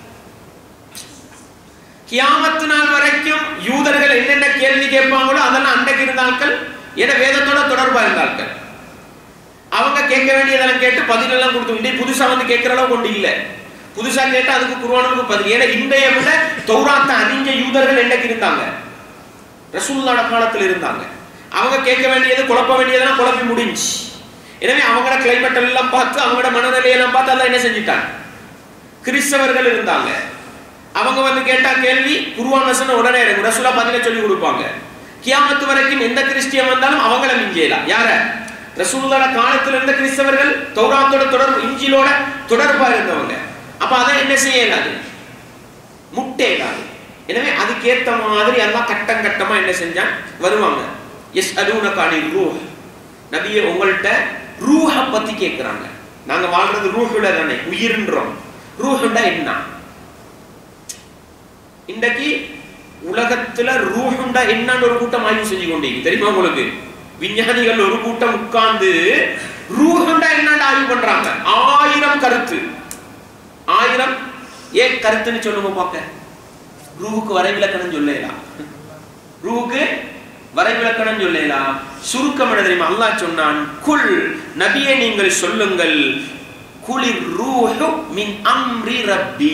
கியாமத்து நாள் வரைக்கும் யூதர்கள் என்னென்ன கேள்வி கேட்பாங்களோ அதெல்லாம் அன்றைக்கு இருந்தார்கள் என வேதத்தோட தொடர்பா இருந்தார்கள் அவங்க கேட்க வேண்டியதெல்லாம் கேட்டு பதிலெல்லாம் கொடுத்து இன்னைக்கு புதுசா வந்து கேட்கிற அளவு கொண்டு இல்லை புதுசா கேட்டா அதுக்கு குர்ஆனுக்கு பதில் ஏன்னா இன்றைய விட தௌராத்தை அறிஞ்ச யூதர்கள் என்னைக்கு இருந்தாங்க ரசூலுல்லாஹ் காலத்துல இருந்தாங்க அவங்க கேட்க வேண்டியது குழப்ப வேண்டியதெல்லாம் குழப்பி முடிஞ்சு எனவே அவங்களோட கிளைமேட் எல்லாம் பார்த்து அவங்களோட மனநிலையெல்லாம் பார்த்து அதான் என்ன செஞ்சுட்டாங்க கிறிஸ்தவர்கள் இருந்தாங்க அவங்க வந்து கேட்டா கேள்வி குருவான் வசனம் உடனே இறங்கும் ரசூலா பதில சொல்லி கொடுப்பாங்க கியாமத்து வரைக்கும் எந்த கிறிஸ்டியன் வந்தாலும் அவங்கள மிஞ்சலாம் யார ரசூலுல்லாஹ் காலத்துல இருந்த கிறிஸ்தவர்கள் தௌராத்தோட தொடர்பு இஞ்சிலோட தொடர்பா இருந்தவங்க அப்ப அதை என்ன செய்ய இயலாது முட்டை இயலாது எனவே அதுக்கேத்த மாதிரி எல்லாம் கட்டம் கட்டமா என்ன செஞ்சான் வருவாங்க எஸ் அலூன காணி ரூஹ் நபியே உங்கள்கிட்ட ரூஹ பத்தி கேட்கிறாங்க நாங்க வாழ்றது ரூஹுல தானே உயிர்ன்றோம் ரூஹுண்டா என்ன இன்றைக்கு உலகத்துல ரூஹுண்டா என்னன்னு ஒரு கூட்டம் ஆய்வு செஞ்சு கொண்டீங்க தெரியுமா உங்களுக்கு விஞ்ஞானிகள் ஒரு கூட்டம் உட்கார்ந்து ரூஹுண்டா என்னன்னு ஆய்வு பண்றாங்க ஆயிரம் கருத்து ஆயிரம் ஏன் கருத்துன்னு சொல்லுங்க பார்க்க ரூவுக்கு வரைவிலக்கணம் சொல்லலாம் ரூவுக்கு வரைவிலக்கணம் சொல்லலாம் சுருக்கம் என்ன தெரியுமா அல்லாஹ் சொன்னான் குல் நபியே நீங்கள் சொல்லுங்கள் குளிர் ரூஹு மின் அம்ரி ரப்பி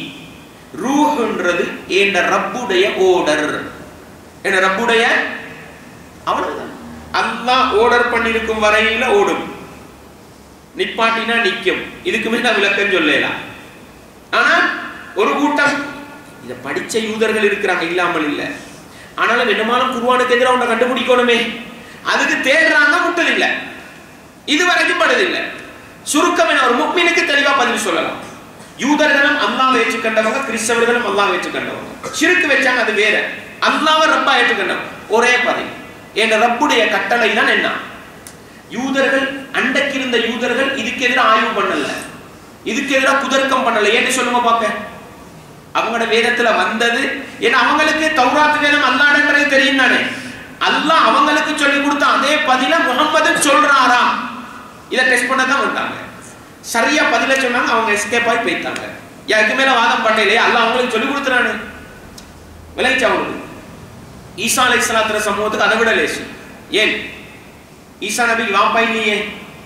ரூஹுன்றது என் ரப்புடைய ஓடர் என்ன ரப்புடைய அவ்வளவுதான் அல்லாஹ் ஓர்டர் பண்ணிருக்கும் வரையில ஓடும் நிப்பாட்டினா நிக்கும் இதுக்கு மேல விளக்கம் சொல்லலாம் ஆனா ஒரு கூட்டம் இத படிச்ச யூதர்கள் இருக்கிறாங்க இல்லாமல் இல்ல ஆனாலும் என்னமாலும் குருவானுக்கு எதிராக உன்னை கண்டுபிடிக்கணுமே அதுக்கு தேடுறாங்க முட்டல் இல்ல இது வரைக்கும் படுதில்லை சுருக்கம் என ஒரு முக்மீனுக்கு தெளிவா பதில் சொல்லலாம் யூதர்களும் அல்லாஹ் ஏற்றுக்கண்டவங்க கிறிஸ்தவர்களும் அல்லாஹ் ஏற்றுக்கண்டவங்க சிறுக்கு வச்சாங்க அது வேற அல்லாஹ் ரப்பா ஏற்றுக்கண்டவங்க ஒரே பதில் என் ரப்புடைய கட்டளை தான் என்ன யூதர்கள் அண்டைக்கு இருந்த யூதர்கள் இதுக்கு எதிராக ஆய்வு பண்ணல இதுக்கு எதிராக குதர்க்கம் பண்ணல ஏன்னு சொல்லுங்க பாக்க அவங்களோட வேதத்துல வந்தது ஏன்னா அவங்களுக்கு தௌராத்து வேதம் அல்லாடன்றது தெரியும் தானே அல்லாஹ் அவங்களுக்கு சொல்லி கொடுத்த அதே பதில முகம்மது சொல்றாரா இதை டெஸ்ட் பண்ண தான் வந்தாங்க சரியா பதில சொன்னாங்க அவங்க எஸ்கேப் ஆகி போயிட்டாங்க யாருக்கு மேல வாதம் பண்ணலையே அல்லாஹ் அவங்களுக்கு சொல்லி கொடுத்துறானு விளைச்சா அவங்களுக்கு ஈசா அலை சலாத்திர சமூகத்துக்கு அதை விட லேசு ஏன் ஈசா நபி வாப்பா இல்லையே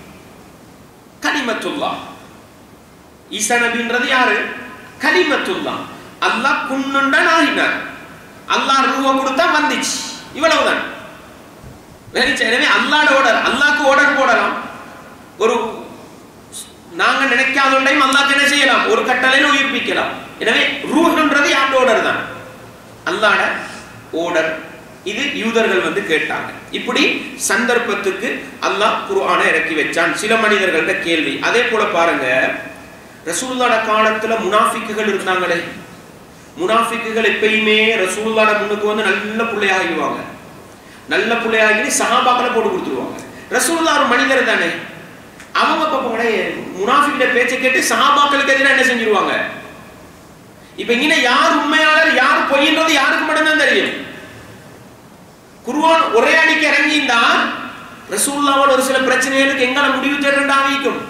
கனிமத்துல்லா ஈசா நபின்றது யாரு கலிமத்துல்லா அல்லாஹ் குன்னுண்டன் ஆகினார் அல்லாஹ் ரூவ கொடுத்தா வந்துச்சு இவ்வளவுதான் விளைச்ச எனவே அல்லாட ஓடர் அல்லாஹ்க்கு ஓடர் போடலாம் ஒரு நாங்க நினைக்காத ஒன்றையும் அல்லாஹ்க்கு என்ன செய்யலாம் ஒரு கட்டளையில உயிர்ப்பிக்கலாம் எனவே ரூஹ்ன்றது யாரோட ஓடர் தான் அல்லாட ஓடர் இது யூதர்கள் வந்து கேட்டாங்க இப்படி சந்தர்ப்பத்துக்கு அல்லாஹ் குர்ஆனை இறக்கி வச்சான் சில மனிதர்கள்ட்ட கேள்வி அதே போல பாருங்க ரசூலுல்லாட காலத்துல முனாஃபிக்குகள் இருந்தாங்களே முனாஃபிக்குகள் எப்பயுமே ரசூலுல்லாட முன்னுக்கு வந்து நல்ல பிள்ளையாகிடுவாங்க நல்ல பிள்ளையாகி சஹாபாக்களை போட்டு கொடுத்துருவாங்க ரசூலுல்லா ஒரு மனிதர் தானே அவங்க இப்ப முனாஃபிக் முனாஃபிக்கிட்ட பேச்சை கேட்டு சஹாபாக்களுக்கு எதிராக என்ன செஞ்சிருவாங்க இப்ப இங்க யார் உண்மையாளர் யார் பொய்ன்றது யாருக்கு மட்டும்தான் தெரியும் குர்ஆன் ஒரே அடிக்கு இறங்கியிருந்தா ரசூல்லாவோட ஒரு சில பிரச்சனைகளுக்கு எங்களை முடிவு தேடுறா வைக்கும்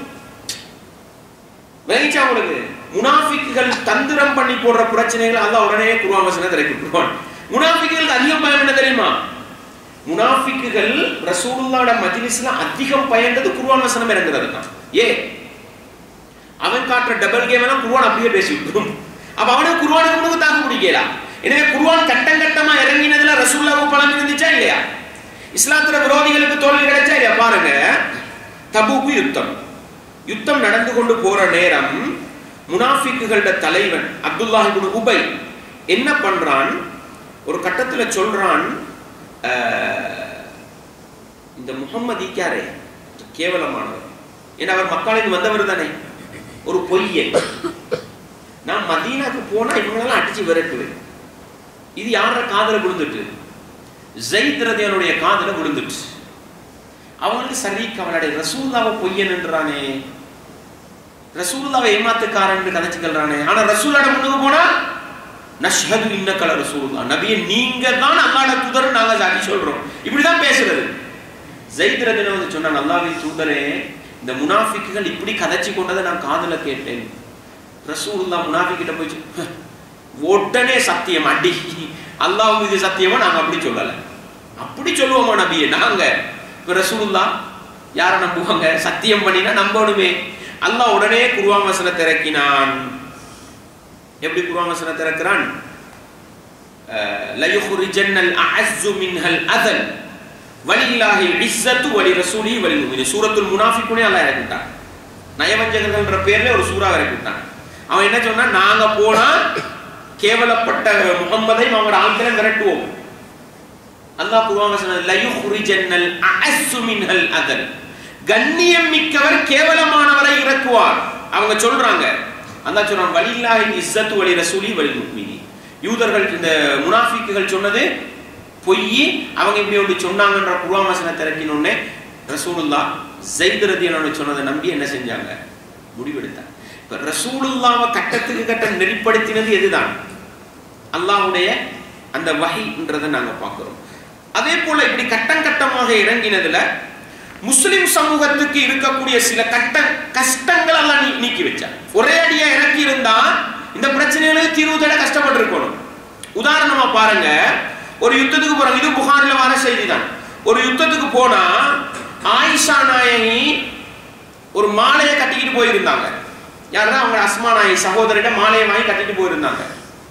விளங்கிச்சா உங்களுக்கு முனாஃபிக்குகள் தந்திரம் பண்ணி போடுற பிரச்சனைகள் அல்லாஹ் உடனே குர்ஆன் வசனத்தை இறக்கி விட்டுருவான் முனாஃபிக்குகளுக்கு அதிகம் பயம் என்ன தெரியுமா முனாஃபிக்குகள் ரசூலுல்லாஹ்வோட மஜ்லிஸ்ல அதிகம் பயந்தது குர்ஆன் வசனம் இறங்குறது தான் ஏ அவன் காட்டுற டபுள் கேம் எல்லாம் குர்ஆன் அப்படியே பேசி விட்டுரும் அப்ப அவனுக்கு குர்ஆனுக்கு முன்னுக்கு தாக்கு பிடிக்கல எனவே குர்ஆன் கட்டம் கட்டமா இறங்கினதுல ரசூலுல்லாஹ் பலம் இருந்துச்சா இல்லையா இஸ்லாத்துல விரோதிகளுக்கு தோல்வி கிடைச்சா இல்லையா பாருங்க தபூக்கு யுத்தம் யுத்தம் நடந்து கொண்டு போற நேரம் முனாஃபிக்குகளோட தலைவன் அப்துல்லாஹ் இப்னு உபை என்ன பண்றான் ஒரு கட்டத்துல சொல்றான் அஹ், இந்த முகம்மது ஈக்காரே கேவலமானவர் ஏன்னா அவர் மக்களுக்கு வந்தவர் தானே ஒரு பொய்யன் நான் மதீனாக்கு போனா இவங்களெல்லாம் அடிச்சு விரட்டுவேன் இது யார காதுல விழுந்துட்டு ஜெயித் ரதியனுடைய காதுல விழுந்துட்டு அவனுக்கு சரி கவலடை ரசூல்லாவை பொய்யன்ன்றானே ரசூல்லாவை ஏமாத்துக்காரன் கதைச்சுக்கிறானே ஆனா ரசூலோட முன்னுக்கு போனா நஷ்ஹது இன்னக்கல ரசூலுல்லாஹ் நபியே நீங்க தான் அல்லாஹ்வோட தூதர் நாங்க சாட்சி சொல்றோம் இப்படிதான் பேசுறது ஜெயித் ரதியன் வந்து சொன்னான் அல்லாஹ்வின் தூதரே இந்த முனாஃபிக்குகள் இப்படி கதைச்சு கொண்டதை நான் காதுல கேட்டேன் ரசூலுல்லாஹ் முனாஃபிக்கிட்ட போய் சொ- "ஹ, உடனே சத்தியம் அடி அல்லாஹ் மீது சத்தியமா நாங்க அப்படி சொல்லல அப்படி சொல்லுவோமா நபியே நாங்க இப்ப ரசூலுல்லா யார நம்புவாங்க சத்தியம் பண்ணினா நம்பணுமே அல்லாஹ் உடனே குர்ஆன் வசனத்தை இறக்கினான் எப்படி குர்ஆன் வசனத்தை இறக்குறான் அஹ், லயுஹ்ரிஜன்னல் அஅஸ்ஸு மின்ஹல் அதல் வலில்லாஹில் இஸ்ஸத்து வலி ரசூலி வலி முஃமினீன் சூரத்துல் முனாஃபிகுனே அல்லாஹ் இறக்கிட்டான் நயவஞ்சகர்கள்ன்ற பேர்ல ஒரு சூறா இறக்கிட்டான் அவன் என்ன சொன்னா நாங்க போனா கேவலப்பட்ட முகம்மதை அவங்களோட ஆட்களை விரட்டுவோம் அல்லாஹ் குர்ஆன் வசனம் லயுஹ்ரிஜன்னல் அஅஸ்ஸு மின்ஹல் அதல் கண்ணியம் மிக்கவர் கேவலமானவரை இறக்குவார் அவங்க சொல்றாங்க அல்லாஹ் சொல்றான் வலில்லாஹி இஸ்ஸத்து வலி ரசூலி வலி முஃமினி யூதர்கள் இந்த முனாஃபிக்குகள் சொன்னது பொய் அவங்க இப்படி ஒன்று சொன்னாங்கன்ற குர்ஆன் வசனத்தை இறக்கினோடனே ரசூலுல்லாஹ் ஜெயித் ரதியனோட சொன்னதை நம்பி என்ன செஞ்சாங்க முடிவெடுத்தாங்க இப்ப ரசூலுல்லாவை கட்டத்துக்கு கட்டம் நெறிப்படுத்தினது எதுதான் அல்லாஹ்வுடைய அந்த வகைன்றதை நாங்க பார்க்கிறோம் அதே போல இப்படி கட்டம் கட்டமாக இறங்கினதுல முஸ்லிம் சமூகத்துக்கு இருக்கக்கூடிய சில கட்ட கஷ்டங்கள் எல்லாம் நீ- நீக்கி வச்சார் ஒரே அடியா இறக்கி இருந்தா இந்த பிரச்சனைகளுக்கு தீர்வு தேட கஷ்டப்பட்டு இருக்கணும் உதாரணமா பாருங்க ஒரு யுத்தத்துக்கு போறாங்க இது புகாரில வர செய்தி தான் ஒரு யுத்தத்துக்கு போனா ஆயிஷா நாயகி ஒரு மாலையை கட்டிக்கிட்டு போயிருந்தாங்க யாருன்னா அவங்க அஸ்மா நாயகி சகோதரிட்ட மாலையை வாங்கி கட்டிட்டு போயிருந்தாங்க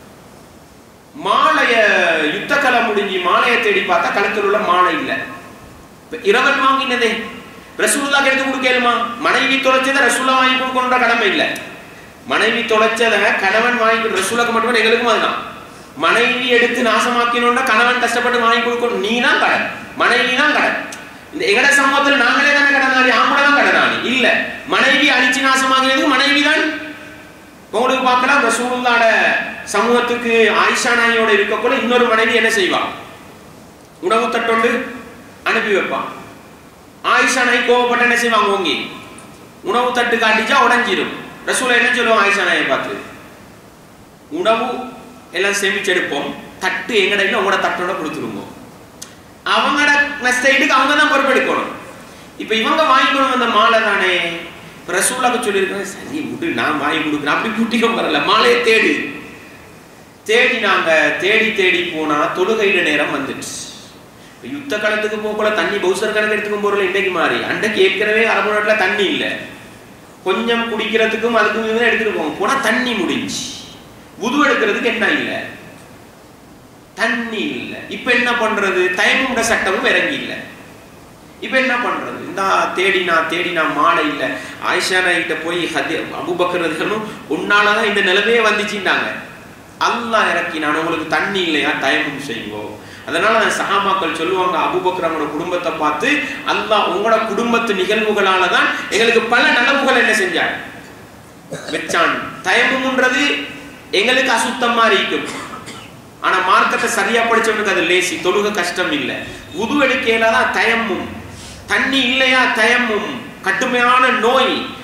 மாலைய யுத்த கலை முடிஞ்சு மாலையை தேடி பார்த்தா கழுத்தில் உள்ள மாலை இல்ல இப்ப இரவல் வாங்கினதே ரசூலுல்லா எடுத்து கொடுக்கலுமா மனைவி தொலைச்சதை ரசூலா வாங்கி கொடுக்கணுன்ற கடமை இல்ல மனைவி தொலைச்சதை கணவன் வாங்கி கொடு- ரசூலுக்கு மட்டுமே எங்களுக்கும் அதுதான் மனைவி எடுத்து நாசமாக்கணும்னா கணவன் கஷ்டப்பட்டு வாங்கி கொடுக்கணும் நீ தான் கடன் மனைவி தான் கடன் இந்த எங்கட சமூகத்தில் நாங்களே தானே கடனாளி ஆம்பளை தான் கடனாளி இல்ல மனைவி அழிச்சு நாசமாகினதுக்கு மனைவி தான் உங்களுக்கு பார்க்கலாம் ரசூலுல்லாட சமூகத்துக்கு ஆயிஷா நாயோட இருக்கக்குள்ள இன்னொரு மனைவி என்ன செய்வா உணவு தட்டொண்டு அனுப்பி வைப்பான் ஆயிஷா நாய் கோவப்பட்டு என்ன செய்வாங்க ஓங்கி உணவு தட்டு காட்டிச்சா உடஞ்சிரும் ரசூல என்ன சொல்லுவாங்க ஆயிஷா நாயை பார்த்து உணவு எல்லாம் சேமிச்செடுப்போம் தட்டு எங்கட இல்லை உங்களோட தட்டோட கொடுத்துருங்க அவங்களோட நஷ்டத்துக்கு அவங்க தான் பொறுப்பெடுக்கணும் இப்ப இவங்க வாங்கிக்கணும் அந்த மாலை தானே இப்ப ரசூலாக்கு சொல்லியிருக்கேன் சரி விட்டு நான் வாங்கி கொடுக்குறேன் அப்படி கூட்டிக்க வரல மாலையை தேடு தேடினாங்க தேடி தேடி போனா தொழுகையிட நேரம் வந்துச்சு இப்ப யுத்த காலத்துக்கு போகல தண்ணி பௌசர் கணக்கு எடுத்துக்கும் போறல இன்றைக்கு மாறி அன்றைக்கு ஏற்கனவே அரபு நாட்டுல தண்ணி இல்லை கொஞ்சம் குடிக்கிறதுக்கும் அதுக்கும் இதுவும் எடுத்துட்டு போவோம் போனா தண்ணி முடிஞ்சு உது எடுக்கிறதுக்கு என்ன இல்லை தண்ணி இல்லை இப்ப என்ன பண்றது தயமுண்ட சட்டமும் இறங்கி இல்லை இப்ப என்ன பண்றது இந்த தேடினா தேடினா மாலை இல்ல ஆயிஷா நாய்கிட்ட போய் ஹதி அபுபக்கரதுகளும் உன்னாலதான் இந்த நிலைமையே வந்துச்சுட்டாங்க அல்லாஹ் இறக்கி நான் உங்களுக்கு தண்ணி இல்லையா தயமும் செய்வோம் அதனால அந்த சஹாபாக்கள் சொல்லுவாங்க அபுபக்கர் அவங்களோட குடும்பத்தை பார்த்து அல்லாஹ் உங்களோட குடும்பத்து நிகழ்வுகளால தான் எங்களுக்கு பல நலவுகள் என்ன செஞ்சார் வச்சான் தயமும்ன்றது எங்களுக்கு அசுத்தமா இருக்கும் ஆனா மார்க்கத்தை சரியா படிச்சவனுக்கு அது லேசி தொழுக கஷ்டம் இல்ல உது எடுக்கையில தான் தயமும் தண்ணி இல்லையா தயமும் கடுமையான நோய்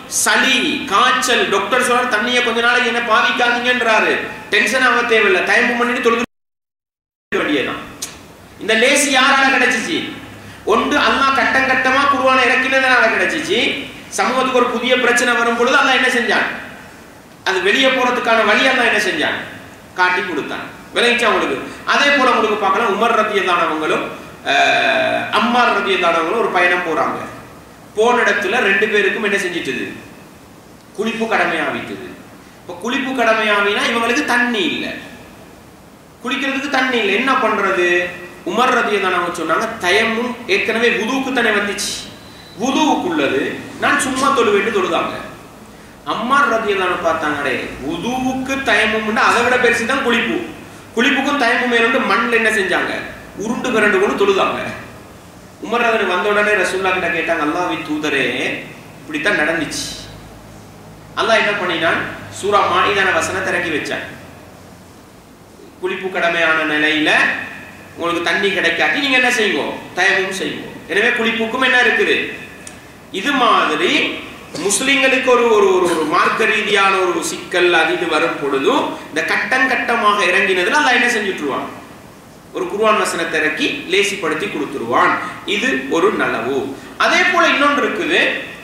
சளி காய்ச்சல் டாக்டர் சொல்ற தண்ணியை கொஞ்ச நாளைக்கு என்ன பாவிக்காதீங்கன்றாரு டென்ஷன் ஆக தேவையில்லை தயம்பு பண்ணிட்டு தொழுது வேண்டியதுதான் இந்த லேசி யாரால கிடைச்சிச்சு ஒன்று அல்லாஹ் கட்டம் கட்டமா குருவான இறக்கினதுனால கிடைச்சிச்சு சமூகத்துக்கு ஒரு புதிய பிரச்சனை வரும் பொழுது அல்லாஹ் என்ன செஞ்சான் அது வெளியே போறதுக்கான வழி அல்லாஹ் என்ன செஞ்சான் காட்டி கொடுத்தான் விளங்கிச்சா உங்களுக்கு அதே போல உங்களுக்கு பார்க்கலாம் உமர் ரத்தியதானவங்களும் அம்மார் ரத்தியதானவங்களும் ஒரு பயணம் போறாங்க போன இடத்துல ரெண்டு பேருக்கும் என்ன செஞ்சிட்டது குளிப்பு கடமையாவிட்டது இப்போ குளிப்பு கடமையாவினா இவங்களுக்கு தண்ணி இல்லை குளிக்கிறதுக்கு தண்ணி இல்லை என்ன பண்றது உமர் ரதியதானவங்க சொன்னாங்க தயமும் ஏற்கனவே வுதுவுக்கு தானே வந்துச்சு வுதுவுக்குள்ளது நான் சும்மா தொழுவேட்டு தொழுதாங்க அம்மார் ரதியதான பார்த்தாங்களே வுதுவுக்கு தயமும் அதை விட பெருசு தான் குளிப்பு குளிப்புக்கும் தயமும் மேலும் மண்ணில் என்ன செஞ்சாங்க உருண்டு பிறண்டு கொண்டு தொழுதாங்க உமர் ரதன் வந்த உடனே ரசூல்லா கிட்ட கேட்டாங்க அல்லாவின் தூதரே இப்படித்தான் நடந்துச்சு அல்லாஹ் என்ன பண்ணினான் சூரா மானிதான வசனத்தை இறக்கி வச்சான் குளிப்பு கடமையான நிலையில உங்களுக்கு தண்ணி கிடைக்காட்டி நீங்க என்ன செய்யுங்க தயவும் செய்யுங்க எனவே குளிப்புக்கும் என்ன இருக்குது இது மாதிரி முஸ்லிம்களுக்கு ஒரு ஒரு ஒரு ஒரு மார்க்க ரீதியான ஒரு சிக்கல் அது இது வரும் பொழுதும் இந்த கட்டம் கட்டமாக இறங்கினதுல அல்லாஹ் என்ன செஞ்சுட்டுருவான் ஒரு குர்ஆன் வசனத்தை இறக்கி லேசிப்படுத்தி கொடுத்துருவான் இது ஒரு நலவு அதே போல இன்னொன்று இருக்குது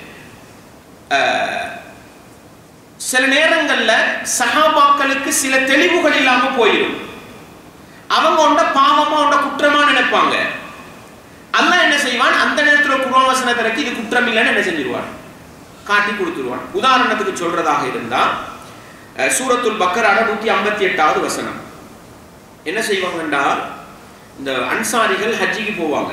அஹ், சில நேரங்கள்ல சஹாபாக்களுக்கு சில தெளிவுகள் இல்லாம போயிடும் அவங்க உண்ட பாவமா உண்ட குற்றமா நினைப்பாங்க அல்லாஹ் என்ன செய்வான் அந்த நேரத்துல குர்ஆன் வசனத்தை இறக்கி இது குற்றம் இல்லைன்னு என்ன செஞ்சிருவான் காட்டி கொடுத்துருவான் உதாரணத்துக்கு சொல்றதாக இருந்தா அஹ், சூரத்துல் பக்கராட நூத்தி ஐம்பத்தி எட்டாவது வசனம் என்ன செய்வாங்கண்டா இந்த அன்சாரிகள் ஹஜ்ஜிக்கு போவாங்க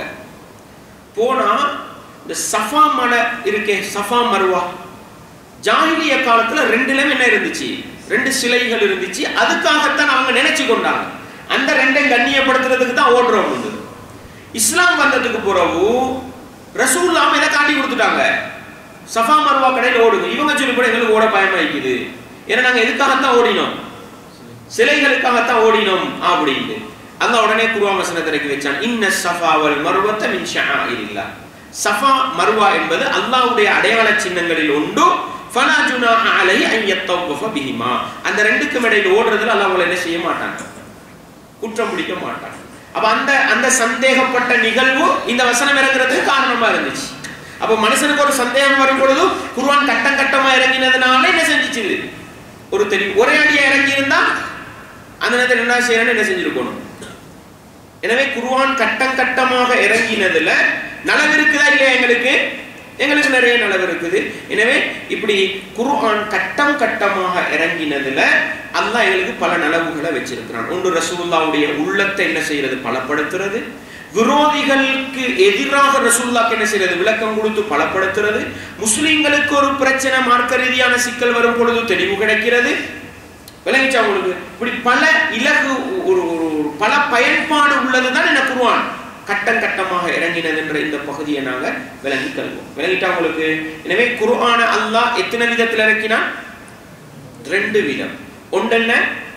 போனா இந்த சஃபா மலை இருக்கே சஃபா மருவா ஜாகிலிய காலத்துல ரெண்டுலயும் என்ன இருந்துச்சு ரெண்டு சிலைகள் இருந்துச்சு அதுக்காகத்தான் அவங்க நினைச்சு கொண்டாங்க அந்த ரெண்டையும் கண்ணியப்படுத்துறதுக்கு தான் ஓடுறோம் உண்டு இஸ்லாம் வந்ததுக்கு பிறகு ரசூல்லாம இதை காட்டி கொடுத்துட்டாங்க சஃபா மருவா கடையில் ஓடுங்க இவங்க சொல்லி கூட எங்களுக்கு ஓட பயமா இருக்குது ஏன்னா நாங்க எதுக்காகத்தான் ஓடினோம் சிலைகளுக்காகத்தான் ஓடினோம் அப்படின்னு அந்த உடனே குருவான் வசனத்தை இறக்கி வச்சான் இன்ன சஃபாவல் மருவத்த மின் ஷஆஇரில்லா சஃபா மருவா என்பது அல்லாஹ்வுடைய அடையாள சின்னங்களில் உண்டு ஃபலா ஜுனாஹ அலைஹி அன் யத்தவஃப பிஹிமா அந்த ரெண்டுக்கும் இடையில ஓடுறதுல அல்லாஹ் உங்களை என்ன செய்ய மாட்டாங்க குற்றம் பிடிக்க மாட்டாங்க அப்ப அந்த அந்த சந்தேகப்பட்ட நிகழ்வு இந்த வசனம் இறங்குறதுக்கு காரணமா இருந்துச்சு அப்ப மனுஷனுக்கு ஒரு சந்தேகம் வரும் பொழுது குர்ஆன் கட்டம் கட்டமா இறங்கினதுனால என்ன செஞ்சுச்சு இது? ஒரு தெளிவு ஒரே அடியா இறங்கி இருந்தா அந்த நேரத்தில் என்ன செய்யறேன்னு என்ன செஞ்சிருக்கணும் எனவே குர்ஆன் கட்டம் கட்டமாக இறங்கினதுல நலவு இருக்குதா இல்லையா எங்களுக்கு எங்களுக்கு நிறைய நலவு இருக்குது எனவே இப்படி குர்ஆன் கட்டம் கட்டமாக இறங்கினதுல அல்லாஹ் எங்களுக்கு பல நலவுகளை வச்சிருக்கிறான் ஒன்று ரசூலுல்லாவுடைய உள்ளத்தை என்ன செய்யறது பலப்படுத்துறது விரோதிகளுக்கு எதிராக ரசூல்லாக்கு என்ன செய்யறது விளக்கம் கொடுத்து பலப்படுத்துறது முஸ்லிம்களுக்கு ஒரு பிரச்சனை மார்க்க ரீதியான சிக்கல் வரும் பொழுது தெளிவு கிடைக்கிறது விளங்கிச்சா உங்களுக்கு இப்படி பல இலகு ஒரு ஒரு ஒரு பல பயன்பாடு உள்ளதுதான் என்ன குருவான் கட்டம் கட்டமாக இறங்கினது என்ற இந்த பகுதியை நாங்க விளங்கி கல்வோம் விளங்கிட்டா உங்களுக்கு எனவே குர்ஆன அல்லாஹ் எத்தனை விதத்தில் இறக்கினான் ரெண்டு விதம் ஒன்றென்ன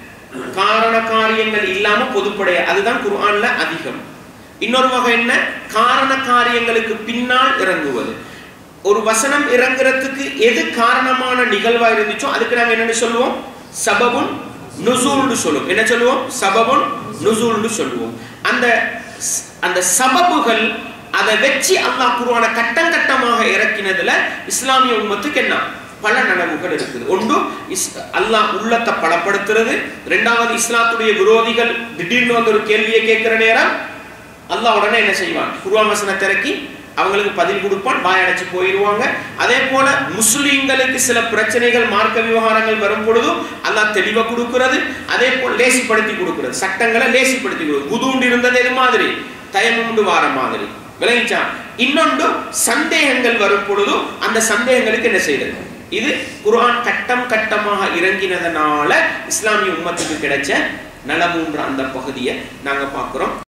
காரண காரியங்கள் இல்லாம பொதுப்படைய அதுதான் குர்ஆன்ல அதிகம் இன்னொரு வகை என்ன காரண காரியங்களுக்கு பின்னால் இறங்குவது ஒரு வசனம் இறங்குறதுக்கு எது காரணமான நிகழ்வா இருந்துச்சோ அதுக்கு நாங்க என்னன்னு சொல்லுவோம் சபபுன் நுசூல்னு சொல்லுவோம் என்ன சொல்லுவோம் சபபுன் நுசூல்னு சொல்லுவோம் அந்த ஸ்- அந்த சபபுகள் அதை வச்சு அல்லாஹ் குர்ஆனை கட்டம் கட்டமாக இறக்கினதுல இஸ்லாமிய உம்மத்துக்கு என்ன பல நனவுகள் இருக்குது ஒன்று இஸ் அல்லாஹ் உள்ளத்தை பலப்படுத்துறது ரெண்டாவது இஸ்லாத்துடைய விரோதிகள் திடீர்னு வந்து ஒரு கேள்வியை கேட்கிற நேரம் அல்லாஹ் உடனே என்ன செய்வான் குர்ஆன் வசனத்தை இறக்கி அவங்களுக்கு பதில் கொடுப்பான் வாயடைச்சு போயிடுவாங்க அதே போல முஸ்லிம்களுக்கு சில பிரச்சனைகள் மார்க்க விவகாரங்கள் வரும் பொழுதும் அல்லாஹ் தெளிவை கொடுக்கிறது அதே போல் லேசிப்படுத்தி கொடுக்கிறது சட்டங்களை லேசிப்படுத்தி கொடுக்கிறது குதுண்டு இருந்தது எது மாதிரி தயமுண்டு வார மாதிரி விளங்கிச்சா இன்னொன்று சந்தேகங்கள் வரும் பொழுதும் அந்த சந்தேகங்களுக்கு என்ன செய்யறது இது குர்ஆன் கட்டம் கட்டமாக இறங்கினதுனால இஸ்லாமிய உம்மத்துக்கு கிடைச்ச நலமூன்ற அந்த பகுதியை நாங்க பார்க்கிறோம்